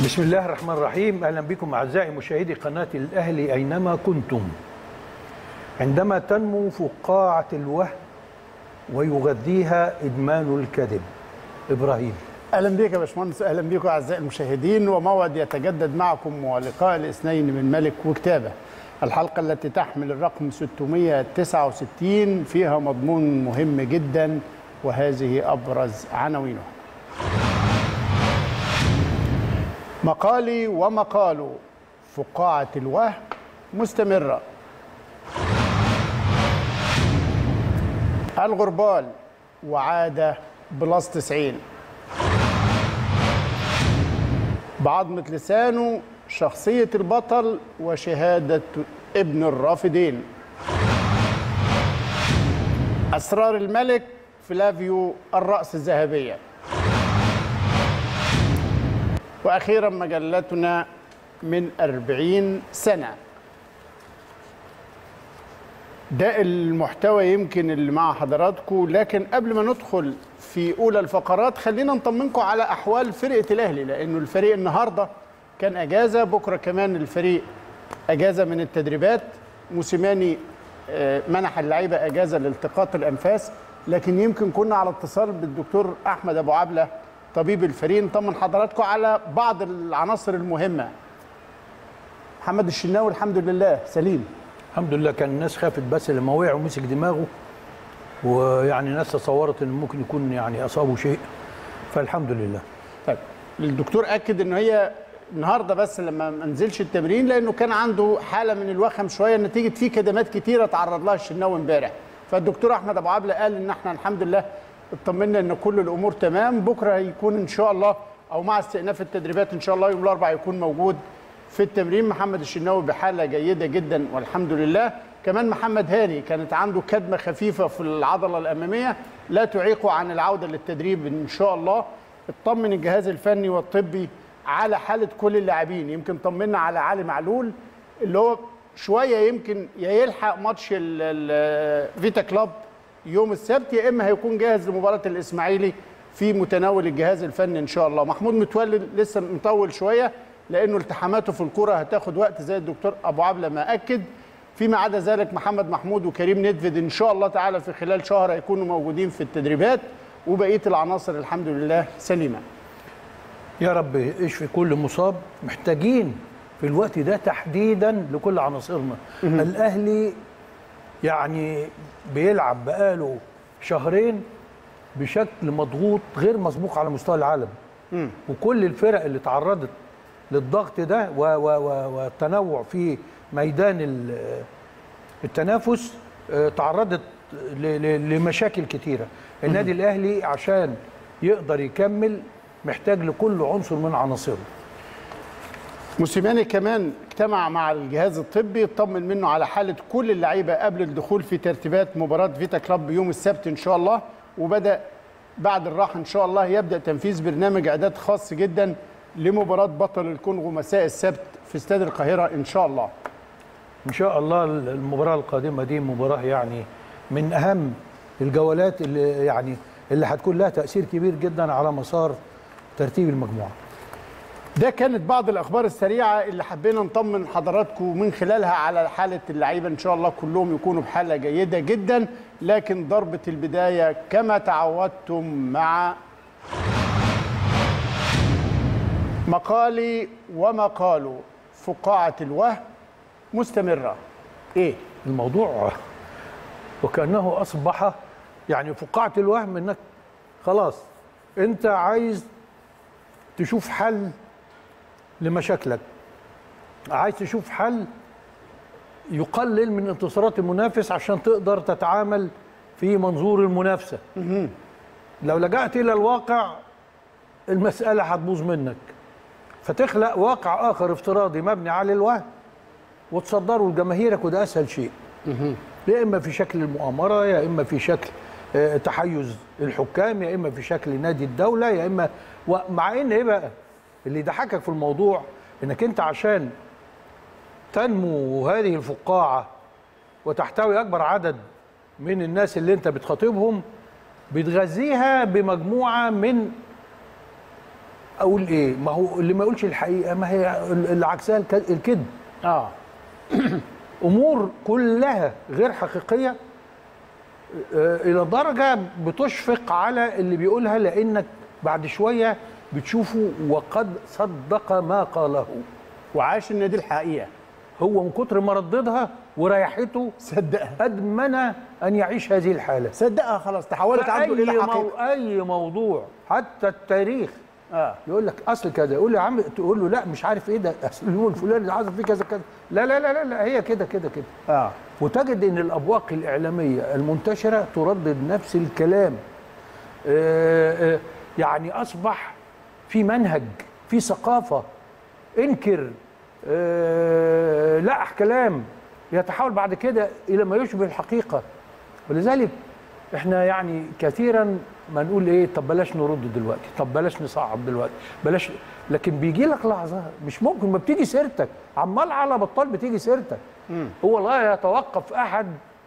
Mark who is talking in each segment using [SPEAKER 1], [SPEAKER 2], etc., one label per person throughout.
[SPEAKER 1] بسم الله الرحمن الرحيم اهلا بكم اعزائي مشاهدي قناه الاهلي اينما كنتم عندما تنمو فقاعه الوهم ويغذيها ادمان الكذب ابراهيم
[SPEAKER 2] اهلا بك يا باشمهندس اهلا بكم اعزائي المشاهدين وموعد يتجدد معكم ولقاء الاثنين من ملك وكتابه الحلقه التي تحمل الرقم 669 فيها مضمون مهم جدا وهذه ابرز عناوينه مقالي ومقال فقاعه الوهم مستمره الغربال وعاد بلس 90 بعظمة لسانه شخصية البطل وشهادة ابن الرافدين أسرار الملك فلافيو الرأس الذهبية وأخيرا مجلتنا من أربعين سنة ده المحتوى يمكن اللي مع حضراتكم لكن قبل ما ندخل في اولى الفقرات خلينا نطمنكم على احوال فرقه الاهلي لانه الفريق النهارده كان اجازه بكره كمان الفريق اجازه من التدريبات موسيماني آه، منح اللعيبه اجازه لالتقاط الانفاس لكن يمكن كنا على اتصال بالدكتور احمد ابو عبله طبيب الفريق نطمن حضراتكم على بعض العناصر المهمه محمد الشناوي الحمد لله سليم
[SPEAKER 1] الحمد لله كان الناس خافت بس لما وقع ومسك دماغه ويعني الناس تصورت ان ممكن يكون يعني اصابه شيء فالحمد لله
[SPEAKER 2] طيب الدكتور اكد ان هي النهارده بس لما ما نزلش التمرين لانه كان عنده حاله من الوخم شويه نتيجه في كدمات كتيره تعرض لها الشناوي امبارح فالدكتور احمد ابو عبله قال ان احنا الحمد لله اطمنا ان كل الامور تمام بكره هيكون ان شاء الله او مع استئناف التدريبات ان شاء الله يوم الاربعاء يكون موجود في التمرين محمد الشناوي بحاله جيده جدا والحمد لله كمان محمد هاني كانت عنده كدمه خفيفه في العضله الاماميه لا تعيقه عن العوده للتدريب ان شاء الله اطمن الجهاز الفني والطبي على حاله كل اللاعبين يمكن طمنا على علي معلول اللي هو شويه يمكن يا يلحق ماتش ال- ال- فيتا كلاب يوم السبت يا اما هيكون جاهز لمباراه الاسماعيلي في متناول الجهاز الفني ان شاء الله محمود متولي لسه مطول شويه لانه التحاماته في الكره هتاخد وقت زي الدكتور ابو عبله ما اكد فيما عدا ذلك محمد محمود وكريم ندفد ان شاء الله تعالى في خلال شهر هيكونوا موجودين في التدريبات وبقيه العناصر الحمد لله سليمه
[SPEAKER 1] يا رب اشفي كل مصاب محتاجين في الوقت ده تحديدا لكل عناصرنا الاهلي يعني بيلعب بقاله شهرين بشكل مضغوط غير مسبوق على مستوى العالم وكل الفرق اللي تعرضت للضغط ده و- و- و- والتنوع في ميدان ال- التنافس آه، تعرضت ل- ل- لمشاكل كتيره النادي الاهلي عشان يقدر يكمل محتاج لكل عنصر من عناصره
[SPEAKER 2] موسيماني كمان اجتمع مع الجهاز الطبي اطمن منه على حاله كل اللعيبه قبل الدخول في ترتيبات مباراه فيتا كلاب يوم السبت ان شاء الله وبدا بعد الراحه ان شاء الله يبدا تنفيذ برنامج اعداد خاص جدا لمباراه بطل الكونغو مساء السبت في استاد القاهره ان شاء الله
[SPEAKER 1] ان شاء الله المباراه القادمه دي مباراه يعني من اهم الجولات اللي يعني اللي هتكون لها تاثير كبير جدا على مسار ترتيب المجموعه
[SPEAKER 2] ده كانت بعض الاخبار السريعه اللي حبينا نطمن حضراتكم من خلالها على حاله اللعيبه ان شاء الله كلهم يكونوا بحاله جيده جدا لكن ضربه البدايه كما تعودتم مع مقالي ومقال فقاعه الوهم مستمره ايه
[SPEAKER 1] الموضوع وكانه اصبح يعني فقاعه الوهم انك خلاص انت عايز تشوف حل لمشاكلك عايز تشوف حل يقلل من انتصارات المنافس عشان تقدر تتعامل في منظور المنافسه لو لجأت الى الواقع المساله هتبوظ منك فتخلق واقع اخر افتراضي مبني على الوهم وتصدره لجماهيرك وده اسهل شيء يا اما في شكل المؤامره يا اما في شكل آه، تحيز الحكام يا اما في شكل نادي الدوله يا اما ومع ان ايه بقى اللي يضحكك في الموضوع انك انت عشان تنمو هذه الفقاعه وتحتوي اكبر عدد من الناس اللي انت بتخاطبهم بتغذيها بمجموعه من اقول ايه ما هو اللي ما يقولش الحقيقه ما هي اللي عكسها الك- الكذب
[SPEAKER 2] اه
[SPEAKER 1] امور كلها غير حقيقيه آه، الى درجه بتشفق على اللي بيقولها لانك بعد شويه بتشوفه وقد صدق ما قاله
[SPEAKER 2] وعاش ان دي الحقيقه
[SPEAKER 1] هو من كتر ما رددها وريحته
[SPEAKER 2] صدقها
[SPEAKER 1] ادمن ان يعيش هذه الحاله
[SPEAKER 2] صدقها خلاص تحولت عنده
[SPEAKER 1] اي
[SPEAKER 2] الى
[SPEAKER 1] مو...
[SPEAKER 2] حقيقه
[SPEAKER 1] اي موضوع حتى التاريخ
[SPEAKER 2] اه
[SPEAKER 1] يقول لك اصل كذا يقول له يا عم تقول له لا مش عارف ايه ده اصل اليوم الفلاني اللي حصل فيه كذا كذا لا لا لا لا, لا هي كده كده كده
[SPEAKER 2] اه
[SPEAKER 1] وتجد ان الابواق الاعلاميه المنتشره تردد نفس الكلام آه، آه، يعني اصبح في منهج في ثقافه انكر آه، لا كلام يتحول بعد كده الى ما يشبه الحقيقه ولذلك احنا يعني كثيرا ما نقول ايه طب بلاش نرد دلوقتي طب بلاش نصعب دلوقتي بلاش لكن بيجي لك لحظه مش ممكن ما بتيجي سيرتك عمال على بطال بتيجي سيرتك هو لا يتوقف احد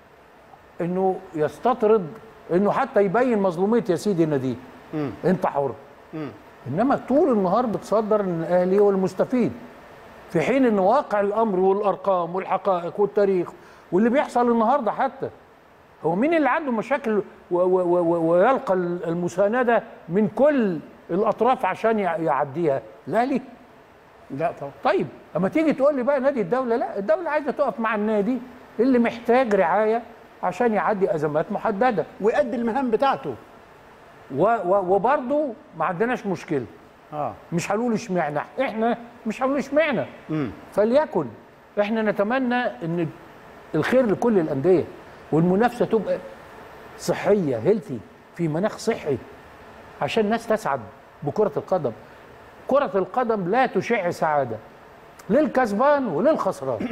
[SPEAKER 1] انه يستطرد انه حتى يبين مظلوميه يا سيدي نديه انت حر انما طول النهار بتصدر ان الاهلي هو المستفيد في حين ان واقع الامر والارقام والحقائق والتاريخ واللي بيحصل النهارده حتى هو مين اللي عنده مشاكل و- و- و- و- ويلقى المسانده من كل الاطراف عشان يع- يعديها الاهلي
[SPEAKER 2] لا طبعا
[SPEAKER 1] طيب اما تيجي تقول لي بقى نادي الدوله لا الدوله عايزه تقف مع النادي اللي محتاج رعايه عشان يعدي ازمات محدده
[SPEAKER 2] ويؤدي المهام بتاعته
[SPEAKER 1] و- و- وبرضه ما عندناش مشكله
[SPEAKER 2] اه
[SPEAKER 1] مش هنقول اشمعنى احنا مش هنقول اشمعنى فليكن احنا نتمنى ان الخير لكل الانديه والمنافسه تبقى صحيه هيلثي في مناخ صحي عشان الناس تسعد بكره القدم كره القدم لا تشع سعاده للكسبان وللخسران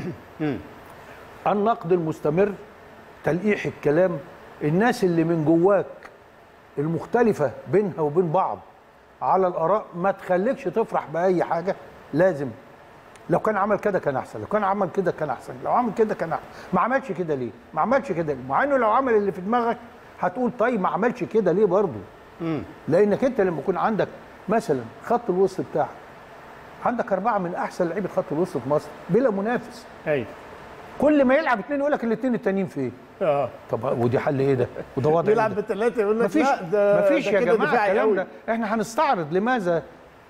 [SPEAKER 1] النقد المستمر تلقيح الكلام الناس اللي من جواك المختلفة بينها وبين بعض على الآراء ما تخليكش تفرح بأي حاجة لازم لو كان عمل كده كان أحسن لو كان عمل كده كان أحسن لو عمل كده كان أحسن ما عملش كده ليه ما عملش كده ليه مع إنه لو عمل اللي في دماغك هتقول طيب ما عملش كده ليه برضه لأنك أنت لما يكون عندك مثلا خط الوسط بتاعك عندك أربعة من أحسن لعيبة خط الوسط في مصر بلا منافس
[SPEAKER 2] ايوه
[SPEAKER 1] كل ما يلعب اتنين يقول لك الاثنين التانيين فين
[SPEAKER 2] اه
[SPEAKER 1] طب ودي حل ايه ده وده وضع إيه
[SPEAKER 2] بيلعب
[SPEAKER 1] ده؟
[SPEAKER 2] بالثلاثه يقول لك
[SPEAKER 1] مفيش
[SPEAKER 2] لا ده
[SPEAKER 1] مفيش
[SPEAKER 2] ده
[SPEAKER 1] يا
[SPEAKER 2] كده
[SPEAKER 1] جماعه
[SPEAKER 2] دفاعي
[SPEAKER 1] الكلام
[SPEAKER 2] قوي.
[SPEAKER 1] ده احنا هنستعرض لماذا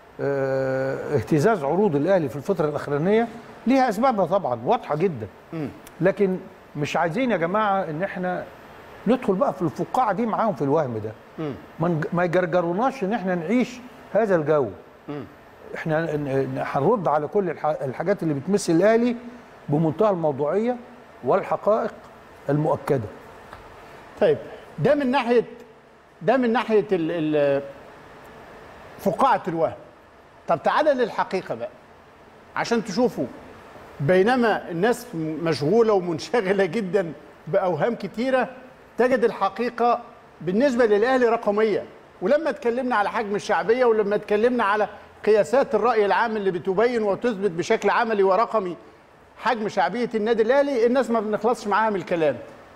[SPEAKER 1] اه اهتزاز عروض الاهلي في الفتره الاخرانيه ليها اسبابها طبعا واضحه جدا لكن مش عايزين يا جماعه ان احنا ندخل بقى في الفقاعه دي معاهم في الوهم ده ما نج- ما يجرجروناش ان احنا نعيش هذا الجو احنا ن- ن- هنرد على كل الح- الحاجات اللي بتمس الاهلي بمنتهى الموضوعيه والحقائق المؤكده
[SPEAKER 2] طيب ده من ناحيه ده من ناحيه ال ال فقاعه الوهم طب تعالى للحقيقه بقى عشان تشوفوا بينما الناس مشغوله ومنشغله جدا باوهام كتيره تجد الحقيقه بالنسبه للاهلي رقميه ولما اتكلمنا على حجم الشعبيه ولما اتكلمنا على قياسات الراي العام اللي بتبين وتثبت بشكل عملي ورقمي حجم شعبيه النادي الاهلي الناس ما بنخلصش معاها من الكلام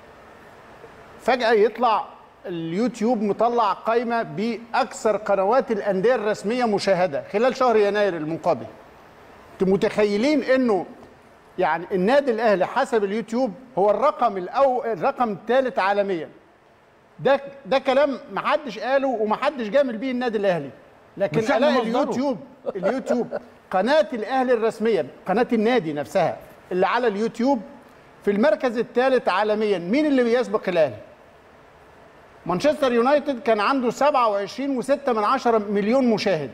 [SPEAKER 2] فجأة يطلع اليوتيوب مطلع قائمة بأكثر قنوات الأندية الرسمية مشاهدة خلال شهر يناير المنقضي انتوا متخيلين انه يعني النادي الاهلي حسب اليوتيوب هو الرقم الأو الرقم الثالث عالميا ده ده كلام ما حدش قاله وما حدش جامل بيه النادي الاهلي لكن
[SPEAKER 1] مش احنا
[SPEAKER 2] الاقي
[SPEAKER 1] مصدره.
[SPEAKER 2] اليوتيوب اليوتيوب قناه الاهلي الرسميه قناه النادي نفسها اللي على اليوتيوب في المركز الثالث عالميا مين اللي بيسبق الاهلي مانشستر يونايتد كان عنده 27 و6 من عشرة مليون مشاهد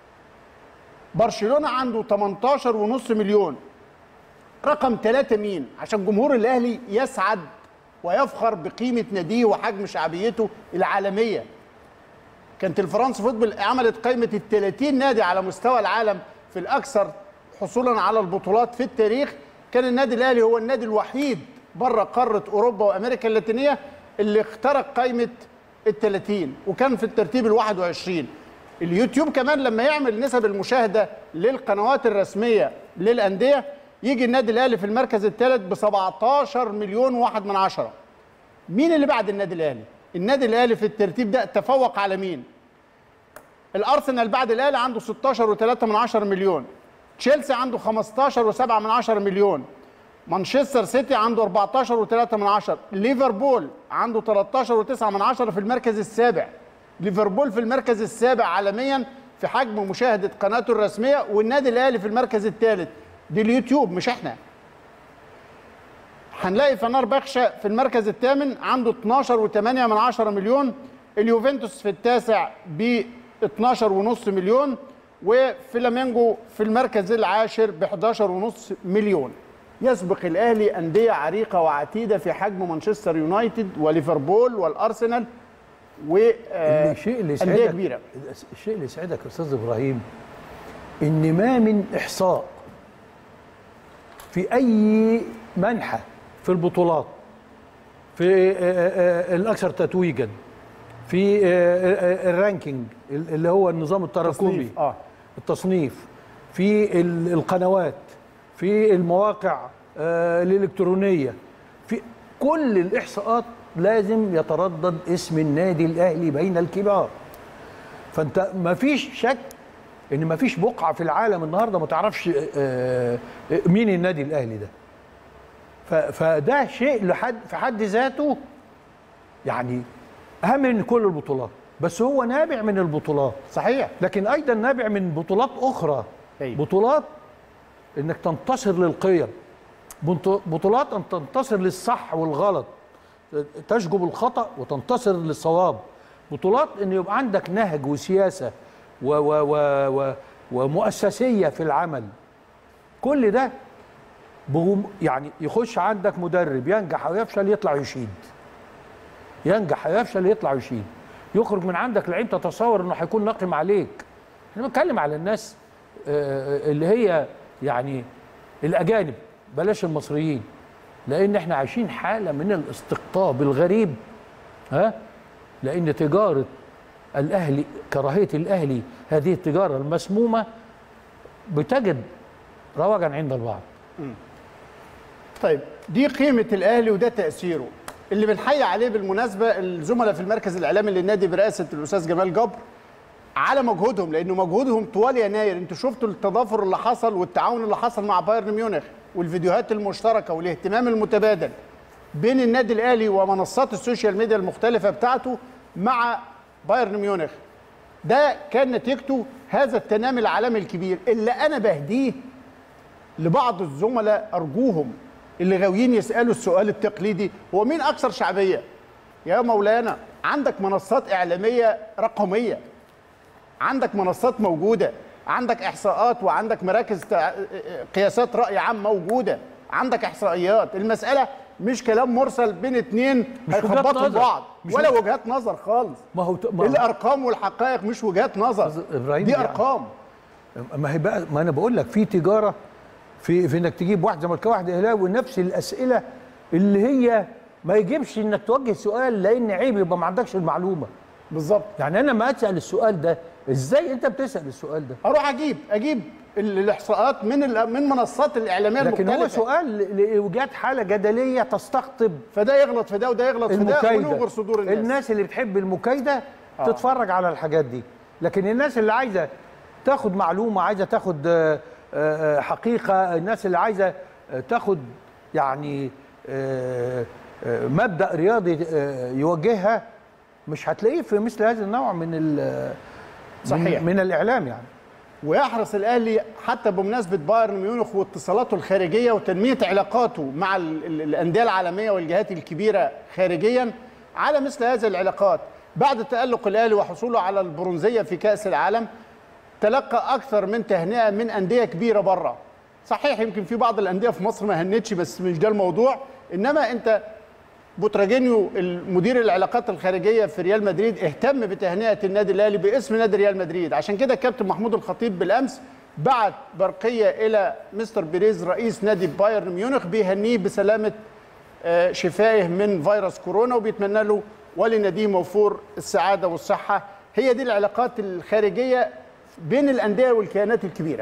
[SPEAKER 2] برشلونه عنده 18 ونص مليون رقم ثلاثة مين عشان جمهور الاهلي يسعد ويفخر بقيمه ناديه وحجم شعبيته العالميه كانت الفرنسا فوتبول عملت قائمه ال 30 نادي على مستوى العالم في الاكثر حصولا على البطولات في التاريخ كان النادي الاهلي هو النادي الوحيد بره قاره اوروبا وامريكا اللاتينيه اللي اخترق قائمه ال 30 وكان في الترتيب ال 21 اليوتيوب كمان لما يعمل نسب المشاهده للقنوات الرسميه للانديه يجي النادي الاهلي في المركز الثالث ب 17 مليون واحد من عشرة مين اللي بعد النادي الاهلي النادي الاهلي في الترتيب ده تفوق على مين الارسنال بعد الاهلي عنده 16 و3 من 10 مليون تشيلسي عنده 15 و7 من 10 مليون مانشستر سيتي عنده 14 و3 من 10 ليفربول عنده 13 و9 من 10 في المركز السابع ليفربول في المركز السابع عالميا في حجم مشاهده قناته الرسميه والنادي الاهلي في المركز الثالث دي اليوتيوب مش احنا هنلاقي فنار بخشة في المركز الثامن عنده 12 و8 من 10 مليون اليوفنتوس في التاسع ب 12 ونص مليون وفلامينجو في المركز العاشر ب 11 ونص مليون يسبق الاهلي انديه عريقه وعتيده في حجم مانشستر يونايتد وليفربول والارسنال و آه،
[SPEAKER 1] الشيء اللي
[SPEAKER 2] انديه
[SPEAKER 1] يسعدك
[SPEAKER 2] كبيره
[SPEAKER 1] الشيء اللي يسعدك يا استاذ ابراهيم ان ما من احصاء في اي منحى في البطولات في آه، آه، الاكثر تتويجا في آه، آه، الرانكينج اللي هو النظام التراكمي
[SPEAKER 2] تصنيف، اه
[SPEAKER 1] التصنيف في ال- القنوات في المواقع آه، الإلكترونية في كل الإحصاءات لازم يتردد اسم النادي الأهلي بين الكبار فأنت ما فيش شك إن ما فيش بقعة في العالم النهاردة ما تعرفش آه، آه، مين النادي الأهلي ده ف- فده شيء لحد في حد ذاته يعني أهم من كل البطولات بس هو نابع من البطولات
[SPEAKER 2] صحيح
[SPEAKER 1] لكن ايضا نابع من بطولات اخرى
[SPEAKER 2] أيوة.
[SPEAKER 1] بطولات انك تنتصر للقيم بنط- بطولات ان تنتصر للصح والغلط تشجب الخطا وتنتصر للصواب بطولات ان يبقى عندك نهج وسياسه و و و و ومؤسسيه في العمل كل ده بغم يعني يخش عندك مدرب ينجح او يفشل يطلع يشيد ينجح يفشل يطلع يشيل يخرج من عندك لعيب تتصور انه هيكون ناقم عليك احنا بنتكلم على الناس آه، اللي هي يعني الاجانب بلاش المصريين لان احنا عايشين حاله من الاستقطاب الغريب ها لان تجاره الاهلي كراهيه الاهلي هذه التجاره المسمومه بتجد رواجا عند البعض
[SPEAKER 2] طيب دي قيمة الأهلي وده تأثيره اللي بنحيي عليه بالمناسبة الزملاء في المركز الإعلامي للنادي برئاسة الأستاذ جمال جبر على مجهودهم لأنه مجهودهم طوال يناير أنتوا شفتوا التضافر اللي حصل والتعاون اللي حصل مع بايرن ميونخ والفيديوهات المشتركة والاهتمام المتبادل بين النادي الأهلي ومنصات السوشيال ميديا المختلفة بتاعته مع بايرن ميونخ ده كان نتيجته هذا التنامي العالمي الكبير اللي أنا بهديه لبعض الزملاء ارجوهم اللي غاويين يسالوا السؤال التقليدي هو مين اكثر شعبيه؟ يا مولانا عندك منصات اعلاميه رقميه عندك منصات موجوده عندك احصاءات وعندك مراكز تع- قياسات راي عام موجوده عندك احصائيات المساله مش كلام مرسل بين اتنين
[SPEAKER 1] مش وجهات
[SPEAKER 2] هيخبطوا
[SPEAKER 1] نظر.
[SPEAKER 2] بعض
[SPEAKER 1] مش
[SPEAKER 2] ولا
[SPEAKER 1] وجهات-
[SPEAKER 2] وجهات نظر خالص
[SPEAKER 1] ما هو ما هو-
[SPEAKER 2] الارقام والحقائق مش وجهات نظر
[SPEAKER 1] أستاذ إبراهيم
[SPEAKER 2] دي
[SPEAKER 1] يعني-
[SPEAKER 2] ارقام
[SPEAKER 1] ما هي بقى ما انا بقول لك في تجاره في في انك تجيب واحد زملكاوي واحد اهلاوي نفس الاسئله اللي هي ما يجيبش انك توجه سؤال لان عيب يبقى ما عندكش المعلومه
[SPEAKER 2] بالظبط
[SPEAKER 1] يعني انا ما اسال السؤال ده ازاي انت بتسال السؤال ده
[SPEAKER 2] اروح اجيب اجيب ال- الاحصاءات من ال- من منصات الاعلاميه
[SPEAKER 1] لكن هو
[SPEAKER 2] المختلفه
[SPEAKER 1] سؤال لايجاد حاله جدليه تستقطب
[SPEAKER 2] فده يغلط في ده وده يغلط في ده
[SPEAKER 1] المكايده
[SPEAKER 2] ونوغر صدور الناس,
[SPEAKER 1] الناس اللي بتحب المكايده تتفرج على الحاجات دي لكن الناس اللي عايزه تاخد معلومه عايزه تاخد آه، آه، حقيقه الناس اللي عايزه آه، تاخد يعني آه، آه، مبدا رياضي آه، يوجهها مش هتلاقيه في مثل هذا النوع من ال-
[SPEAKER 2] صحيح.
[SPEAKER 1] من, من الاعلام يعني
[SPEAKER 2] ويحرص الاهلي حتى بمناسبه بايرن ميونخ واتصالاته الخارجيه وتنميه علاقاته مع ال- ال- الانديه العالميه والجهات الكبيره خارجيا على مثل هذه العلاقات بعد تالق الاهلي وحصوله على البرونزيه في كاس العالم تلقى اكثر من تهنئه من انديه كبيره بره صحيح يمكن في بعض الانديه في مصر ما هنتش بس مش ده الموضوع انما انت بوتراجينيو المدير العلاقات الخارجيه في ريال مدريد اهتم بتهنئه النادي الاهلي باسم نادي ريال مدريد عشان كده الكابتن محمود الخطيب بالامس بعت برقيه الى مستر بيريز رئيس نادي بايرن ميونخ بيهنيه بسلامه آه، شفائه من فيروس كورونا وبيتمنى له ولناديه موفور السعاده والصحه هي دي العلاقات الخارجيه بين الانديه والكيانات الكبيره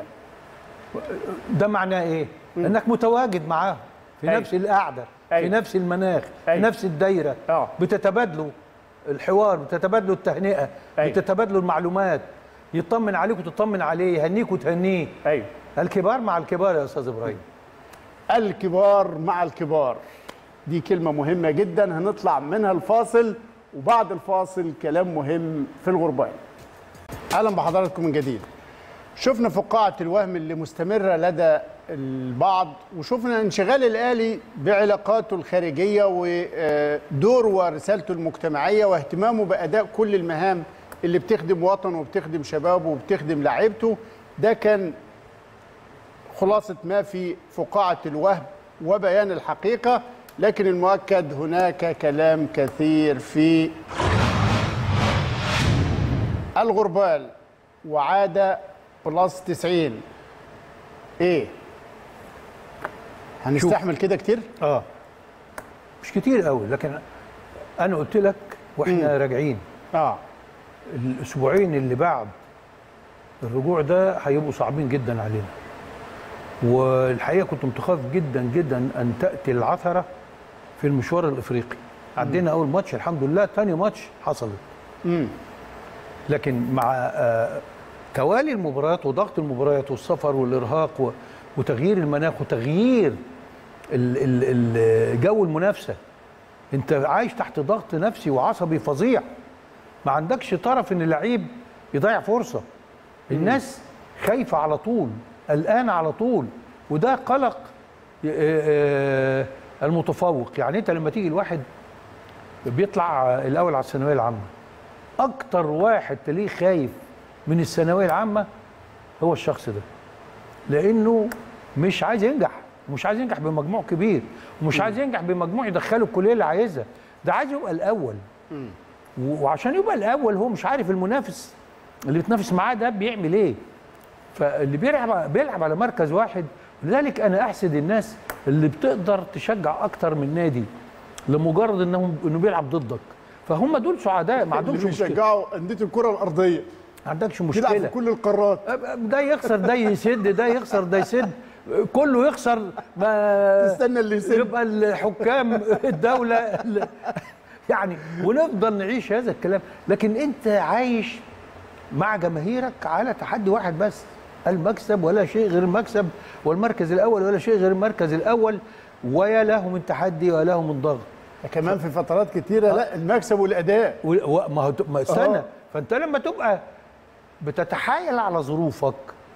[SPEAKER 1] ده معناه ايه؟ انك متواجد معاهم في
[SPEAKER 2] أيوة.
[SPEAKER 1] نفس القعده في
[SPEAKER 2] أيوة.
[SPEAKER 1] نفس المناخ في
[SPEAKER 2] أيوة.
[SPEAKER 1] نفس الدايره
[SPEAKER 2] آه.
[SPEAKER 1] بتتبادلوا الحوار بتتبادلوا التهنئه
[SPEAKER 2] أيوة.
[SPEAKER 1] بتتبادلوا المعلومات يطمن عليك وتطمن عليه يهنيك وتهنيه
[SPEAKER 2] ايوه
[SPEAKER 1] الكبار مع الكبار يا استاذ ابراهيم
[SPEAKER 2] الكبار مع الكبار دي كلمة مهمة جدا هنطلع منها الفاصل وبعد الفاصل كلام مهم في الغربان أهلا بحضراتكم من جديد شفنا فقاعة الوهم اللي مستمرة لدى البعض وشفنا انشغال الآلي بعلاقاته الخارجية ودوره ورسالته المجتمعية واهتمامه بأداء كل المهام اللي بتخدم وطنه وبتخدم شبابه وبتخدم لعيبته ده كان خلاصة ما في فقاعة الوهم وبيان الحقيقة لكن المؤكد هناك كلام كثير في الغربال وعاد بلس 90 ايه هنستحمل كده كتير
[SPEAKER 1] اه مش كتير قوي لكن انا قلت لك واحنا راجعين
[SPEAKER 2] اه
[SPEAKER 1] الاسبوعين اللي بعد الرجوع ده هيبقوا صعبين جدا علينا والحقيقه كنت متخوف جدا جدا ان تاتي العثره في المشوار الافريقي عدينا اول ماتش الحمد لله تاني ماتش حصلت
[SPEAKER 2] امم
[SPEAKER 1] لكن مع آه، توالي المباريات وضغط المباريات والسفر والارهاق و- وتغيير المناخ وتغيير ال- ال- ال- جو المنافسه انت عايش تحت ضغط نفسي وعصبي فظيع ما عندكش طرف ان اللعيب يضيع فرصه الناس خايفه على طول قلقانه على طول وده قلق آه، آه، المتفوق يعني انت لما تيجي الواحد بيطلع الاول على الثانويه العامه اكتر واحد تلاقيه خايف من الثانويه العامه هو الشخص ده لانه مش عايز ينجح ومش عايز ينجح بمجموع كبير ومش عايز ينجح بمجموع يدخله الكليه اللي عايزها ده عايز يبقى الاول و- وعشان يبقى الاول هو مش عارف المنافس اللي بيتنافس معاه ده بيعمل ايه فاللي بيلعب بيلعب على مركز واحد لذلك انا احسد الناس اللي بتقدر تشجع اكتر من نادي لمجرد انهم انه بيلعب ضدك فهم دول سعداء ما عندهمش
[SPEAKER 2] اللي
[SPEAKER 1] مشكله
[SPEAKER 2] بيشجعوا أندية الكرة الأرضية
[SPEAKER 1] ما عندكش
[SPEAKER 2] تلعب في
[SPEAKER 1] مشكله
[SPEAKER 2] كل القارات
[SPEAKER 1] ده يخسر ده يسد ده يخسر ده يسد كله يخسر ما
[SPEAKER 2] تستنى اللي يسد.
[SPEAKER 1] يبقى الحكام الدوله ال- يعني ونفضل نعيش هذا الكلام لكن انت عايش مع جماهيرك على تحدي واحد بس المكسب ولا شيء غير المكسب والمركز الاول ولا شيء غير المركز الاول ويا له من تحدي ويا له من ضغط
[SPEAKER 2] كمان في فترات كتيرة لا المكسب والأداء
[SPEAKER 1] و- و- ما هو ما استنى
[SPEAKER 2] آه.
[SPEAKER 1] فانت لما تبقى بتتحايل على ظروفك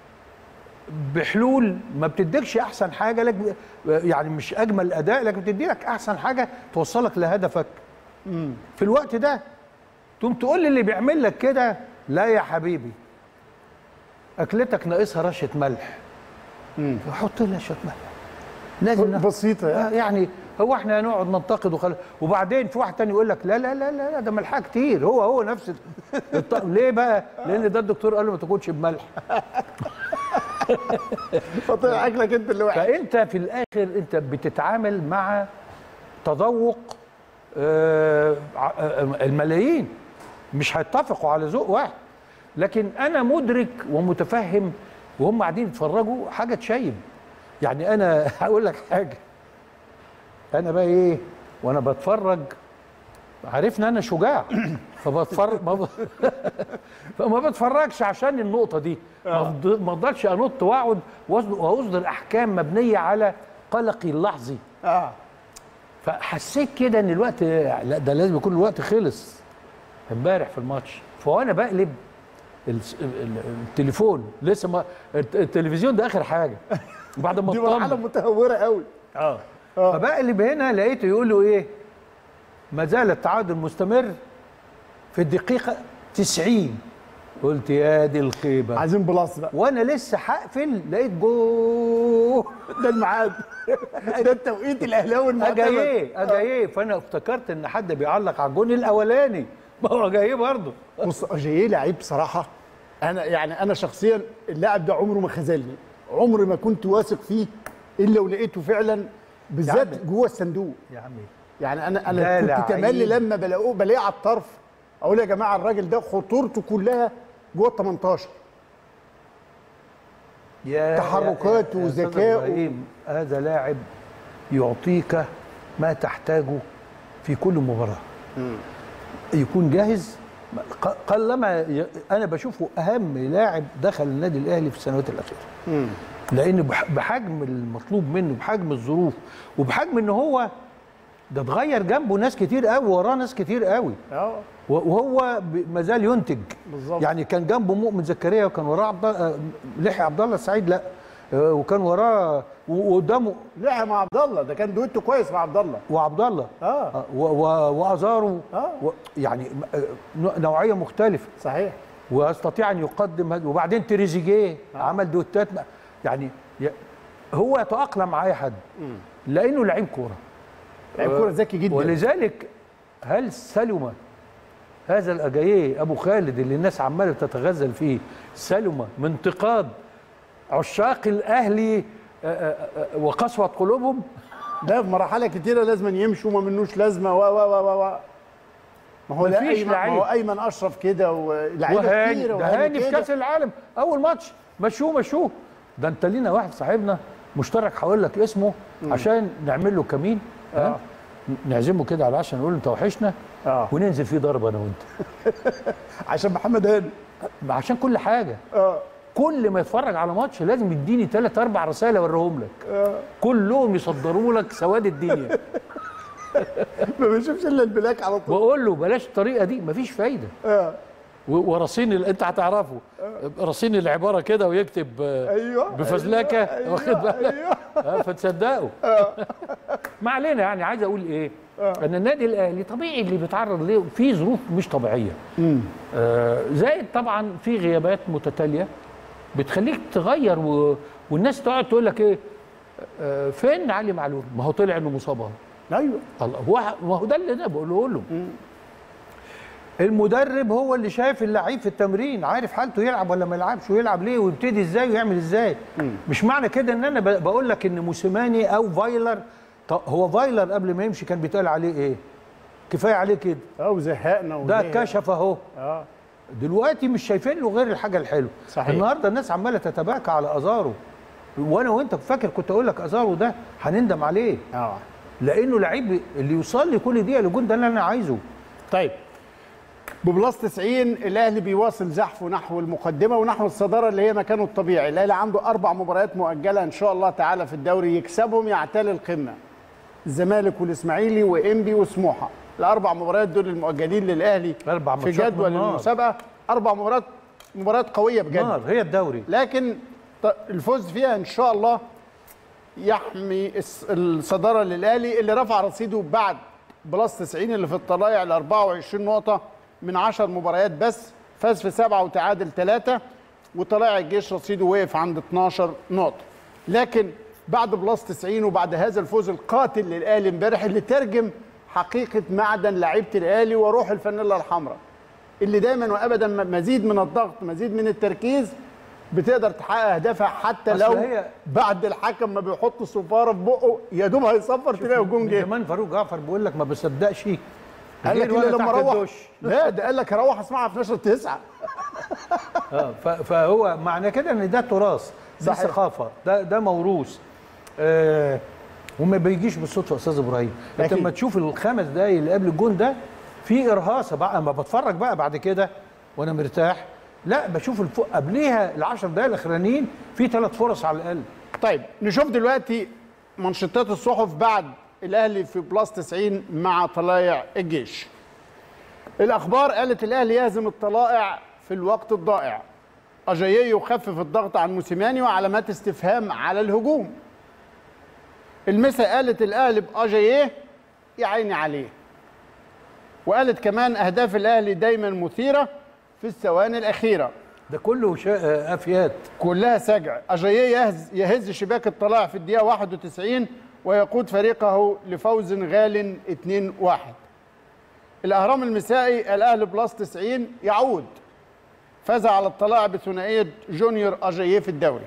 [SPEAKER 1] بحلول ما بتديكش احسن حاجه لك يعني مش اجمل اداء لكن بتدي لك احسن حاجه توصلك لهدفك في الوقت ده تقوم تقول للي بيعمل لك كده لا يا حبيبي اكلتك ناقصها رشه ملح فحط لها شويه ملح لازم ناخد-
[SPEAKER 2] بسيطة يعني.
[SPEAKER 1] آه، يعني هو احنا هنقعد ننتقد وخل... وبعدين في واحد تاني يقول لك لا لا لا لا, لا ده ملحها كتير هو هو نفس ال- الط... ليه بقى؟ لان ده الدكتور قال له ما تاكلش بملح
[SPEAKER 2] فطلع أكلك أنت اللي وحش
[SPEAKER 1] فانت في الاخر انت بتتعامل مع تذوق آه، ع- آه، الملايين مش هيتفقوا على ذوق واحد لكن انا مدرك ومتفهم وهم قاعدين يتفرجوا حاجه تشيب يعني انا هقول لك حاجه انا بقى ايه وانا بتفرج عرفنا انا شجاع فبتفرج ما ب... فما بتفرجش عشان النقطه دي ما بفض- ما افضلش انط واقعد وأصد- واصدر احكام مبنيه على قلقي اللحظي
[SPEAKER 2] آه
[SPEAKER 1] فحسيت كده ان الوقت لا ده لازم يكون الوقت خلص امبارح في الماتش فوانا بقلب الس- ال- التليفون لسه ما الت- التلفزيون ده اخر حاجه بعد ما
[SPEAKER 2] دي مرحلة
[SPEAKER 1] اطمن
[SPEAKER 2] متهورة قوي
[SPEAKER 1] اه فبقلب هنا لقيته يقول له ايه ما زال التعادل مستمر في الدقيقه 90 قلت يا دي الخيبه
[SPEAKER 2] عايزين بلس بقى
[SPEAKER 1] وانا لسه هقفل لقيت جو
[SPEAKER 2] ده الميعاد ده التوقيت الاهلاوي المعتمد
[SPEAKER 1] اجاييه اجاييه فانا افتكرت ان حد بيعلق على الجون الاولاني ما هو اجاييه برضه
[SPEAKER 2] بص اجاييه لعيب بصراحه انا يعني انا شخصيا اللاعب ده عمره ما خذلني عمري ما كنت واثق فيه الا ولقيته فعلا بالذات
[SPEAKER 1] عم.
[SPEAKER 2] جوه الصندوق
[SPEAKER 1] يا عمي
[SPEAKER 2] يعني انا
[SPEAKER 1] ده
[SPEAKER 2] انا كنت
[SPEAKER 1] لعيب.
[SPEAKER 2] تملي لما بلاقوه بلاقيه على الطرف اقول يا جماعه الراجل ده خطورته كلها جوه ال 18
[SPEAKER 1] يا
[SPEAKER 2] تحركاته
[SPEAKER 1] يا- يا أستاذ
[SPEAKER 2] وذكائه.
[SPEAKER 1] إبراهيم، هذا لاعب يعطيك ما تحتاجه في كل مباراه يكون جاهز ق- قلما ي- انا بشوفه اهم لاعب دخل النادي الاهلي في السنوات الاخيره لان بح- بحجم المطلوب منه بحجم الظروف وبحجم ان هو ده اتغير جنبه ناس كتير قوي وراه ناس كتير قوي
[SPEAKER 2] اه
[SPEAKER 1] وهو ب- ما زال ينتج
[SPEAKER 2] بالظبط.
[SPEAKER 1] يعني كان جنبه مؤمن زكريا وكان وراه عبد آه، لحي عبد الله السعيد لا آه، وكان وراه و- وقدامه
[SPEAKER 2] لعب مع عبد الله ده كان دويتو كويس مع عبد الله
[SPEAKER 1] وعبد الله
[SPEAKER 2] اه
[SPEAKER 1] و- و- وازارو
[SPEAKER 2] آه.
[SPEAKER 1] و- يعني آه، نوع- نوعيه مختلفه
[SPEAKER 2] صحيح
[SPEAKER 1] ويستطيع ان يقدم هذا وبعدين تريزيجيه عمل دوتات م- يعني ي- هو يتاقلم مع اي حد لانه لعيب كوره
[SPEAKER 2] لعيب كوره ذكي جدا
[SPEAKER 1] ولذلك هل سلم هذا الاجاييه ابو خالد اللي الناس عماله تتغزل فيه سلم من انتقاد عشاق الاهلي آه، آه، آه، وقسوه قلوبهم
[SPEAKER 2] ده في مرحله كتيره لازم يمشوا وما منوش لازمه و و و و و ما هو ده
[SPEAKER 1] مفيش
[SPEAKER 2] ايمن ما
[SPEAKER 1] لعيب.
[SPEAKER 2] هو ايمن اشرف كده ولاعيبه
[SPEAKER 1] وهاني
[SPEAKER 2] كتير
[SPEAKER 1] ده هاني في كاس العالم اول ماتش مشوه مشوه ده انت لينا واحد صاحبنا مشترك هقول لك اسمه عشان نعمل له كمين ها نعزمه كده على العشاء نقول له انت وحشنا
[SPEAKER 2] اه
[SPEAKER 1] وننزل فيه ضربه انا وانت
[SPEAKER 2] عشان محمد هاني
[SPEAKER 1] عشان كل حاجه
[SPEAKER 2] اه
[SPEAKER 1] كل ما يتفرج على ماتش لازم يديني ثلاث اربع رسائل اوريهم لك
[SPEAKER 2] آه.
[SPEAKER 1] كلهم يصدروا لك سواد الدنيا
[SPEAKER 2] ما بيشوفش الا البلاك على طول
[SPEAKER 1] واقول له بلاش الطريقه دي مفيش فايده
[SPEAKER 2] اه
[SPEAKER 1] و- ورصين ال- انت هتعرفه رصين العباره كده ويكتب آه،
[SPEAKER 2] ايوه
[SPEAKER 1] بفزلكه
[SPEAKER 2] أيوة،
[SPEAKER 1] واخد بالك
[SPEAKER 2] ايوه
[SPEAKER 1] آه، فتصدقوا ما علينا يعني عايز اقول ايه ان النادي الاهلي طبيعي اللي بيتعرض ليه في ظروف مش طبيعيه آه زائد طبعا في غيابات متتاليه بتخليك تغير و... والناس تقعد تقول لك ايه آه فين علي معلول ما هو طلع انه مصاب اهو
[SPEAKER 2] ايوه
[SPEAKER 1] الله هو ما هو ده اللي انا بقوله له المدرب هو اللي شايف اللعيب في التمرين عارف حالته يلعب ولا ما يلعبش ويلعب ليه ويبتدي ازاي ويعمل ازاي مش معنى كده ان انا ب- بقول لك ان موسيماني او فايلر طب هو فايلر قبل ما يمشي كان بيتقال عليه ايه كفايه عليه كده
[SPEAKER 2] اه وزهقنا
[SPEAKER 1] ده
[SPEAKER 2] وزهق.
[SPEAKER 1] كشف اهو
[SPEAKER 2] اه
[SPEAKER 1] دلوقتي مش شايفين له غير الحاجه الحلوه
[SPEAKER 2] صحيح.
[SPEAKER 1] النهارده الناس عماله تتباكى على ازارو وانا وانت فاكر كنت اقول لك ازارو ده هنندم عليه
[SPEAKER 2] اه
[SPEAKER 1] لانه لعيب اللي يوصل لي كل دقيقه لجون ده اللي انا عايزه
[SPEAKER 2] طيب ببلس 90 الاهلي بيواصل زحفه نحو المقدمه ونحو الصداره اللي هي مكانه الطبيعي الاهلي عنده اربع مباريات مؤجله ان شاء الله تعالى في الدوري يكسبهم يعتلي القمه الزمالك والاسماعيلي وانبي وسموحه الاربع مباريات دول المؤجلين للاهلي
[SPEAKER 1] أربع
[SPEAKER 2] في
[SPEAKER 1] ماتشات
[SPEAKER 2] جدول
[SPEAKER 1] من نار.
[SPEAKER 2] المسابقه اربع مباريات مباريات قويه بجد
[SPEAKER 1] نار هي الدوري
[SPEAKER 2] لكن ط- الفوز فيها ان شاء الله يحمي الس- الصداره للاهلي اللي رفع رصيده بعد بلس 90 اللي في الطلايع ل 24 نقطه من 10 مباريات بس فاز في سبعه وتعادل ثلاثه وطلائع الجيش رصيده وقف عند 12 نقطه لكن بعد بلس 90 وبعد هذا الفوز القاتل للاهلي امبارح اللي ترجم حقيقه معدن لعيبه الاهلي وروح الفانيلا الحمراء اللي دايما وابدا م- مزيد من الضغط مزيد من التركيز بتقدر تحقق اهدافها حتى
[SPEAKER 1] أصل
[SPEAKER 2] لو
[SPEAKER 1] هي-
[SPEAKER 2] بعد الحكم ما بيحط الصفاره في بقه يا دوب هيصفر تلاقي الجون
[SPEAKER 1] من
[SPEAKER 2] جه
[SPEAKER 1] زمان فاروق جعفر بيقول لك ما بصدقش
[SPEAKER 2] قال لك
[SPEAKER 1] غير وأنا
[SPEAKER 2] إلا لما
[SPEAKER 1] تحت
[SPEAKER 2] روح
[SPEAKER 1] الدش.
[SPEAKER 2] لا ده قال لك هروح اسمعها في نشره تسعه
[SPEAKER 1] اه ف- فهو معنى كده ان ده تراث دي
[SPEAKER 2] صحيح.
[SPEAKER 1] ثقافه ده ده موروث آه وما بيجيش بالصدفه يا استاذ ابراهيم انت
[SPEAKER 2] أكيد.
[SPEAKER 1] لما تشوف الخمس دقايق اللي قبل الجون ده في ارهاصه بقى اما بتفرج بقى بعد كده وانا مرتاح لا بشوف الفوق قبليها العشر دقايق الاخرانيين في ثلاث فرص على الاقل
[SPEAKER 2] طيب نشوف دلوقتي منشطات الصحف بعد الاهلي في بلس 90 مع طلائع الجيش الاخبار قالت الاهلي يهزم الطلائع في الوقت الضائع اجاييه يخفف الضغط عن موسيماني وعلامات استفهام على الهجوم المسا قالت الاهلي باجاييه يا عيني عليه وقالت كمان اهداف الاهلي دايما مثيره في الثواني الاخيره
[SPEAKER 1] ده كله شا... آه، افيات
[SPEAKER 2] كلها سجع أجاييه يهز, يهز شباك الطلاع في الدقيقة 91 ويقود فريقه لفوز غال 2-1 الأهرام المسائي الأهلي بلس 90 يعود فاز على الطلاع بثنائية جونيور أجاييه في الدوري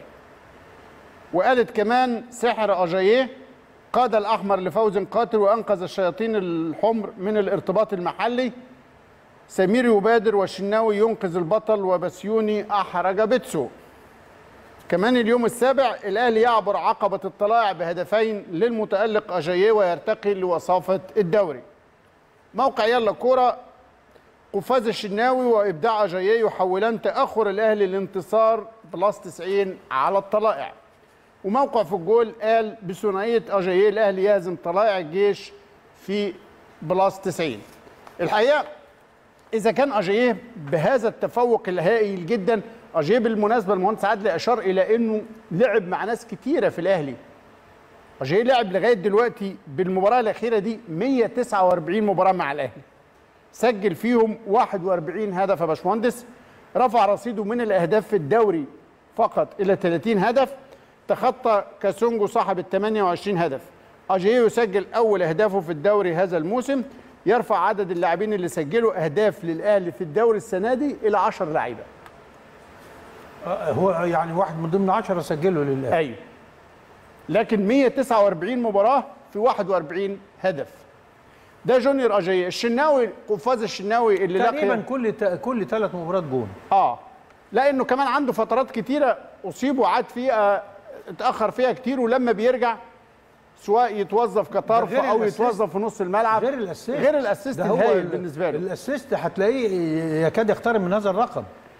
[SPEAKER 2] وقالت كمان سحر أجاييه قاد الأحمر لفوز قاتل وأنقذ الشياطين الحمر من الارتباط المحلي سمير يبادر والشناوي ينقذ البطل وبسيوني أحرج بيتسو كمان اليوم السابع الأهلي يعبر عقبة الطلائع بهدفين للمتألق أجاييه ويرتقي لوصافة الدوري موقع يلا كورة قفاز الشناوي وابداع اجاييه يحولان تاخر الاهلي لانتصار بلس 90 على الطلائع وموقع في الجول قال بثنائيه اجاييه الاهلي يهزم طلائع الجيش في بلس 90 الحقيقه اذا كان اجاييه بهذا التفوق الهائل جدا اجاييه بالمناسبه المهندس عادل اشار الى انه لعب مع ناس كتيره في الاهلي اجاييه لعب لغايه دلوقتي بالمباراه الاخيره دي 149 مباراه مع الاهلي سجل فيهم 41 هدف يا باشمهندس رفع رصيده من الاهداف في الدوري فقط الى 30 هدف تخطى كاسونجو صاحب ال 28 هدف اجاييه يسجل اول اهدافه في الدوري هذا الموسم يرفع عدد اللاعبين اللي سجلوا اهداف للاهلي في الدوري السنه دي الى 10 لعيبه
[SPEAKER 1] آه، هو يعني واحد من ضمن 10 سجلوا للاهلي
[SPEAKER 2] ايوه لكن 149 مباراه في 41 هدف ده جونيور اجاييه الشناوي قفاز الشناوي اللي
[SPEAKER 1] تقريبا
[SPEAKER 2] لقي
[SPEAKER 1] كل تا- كل ثلاث مباريات جون
[SPEAKER 2] اه لانه كمان عنده فترات كتيره اصيب وعاد فيها اتاخر فيها كتير ولما بيرجع سواء يتوظف كطرف
[SPEAKER 1] ده غير
[SPEAKER 2] او
[SPEAKER 1] الأسيست.
[SPEAKER 2] يتوظف في نص الملعب
[SPEAKER 1] غير الاسيست
[SPEAKER 2] غير الاسيست
[SPEAKER 1] ده هو
[SPEAKER 2] الهايل
[SPEAKER 1] ال-
[SPEAKER 2] بالنسبه له
[SPEAKER 1] الاسيست هتلاقيه يكاد يقترب من هذا الرقم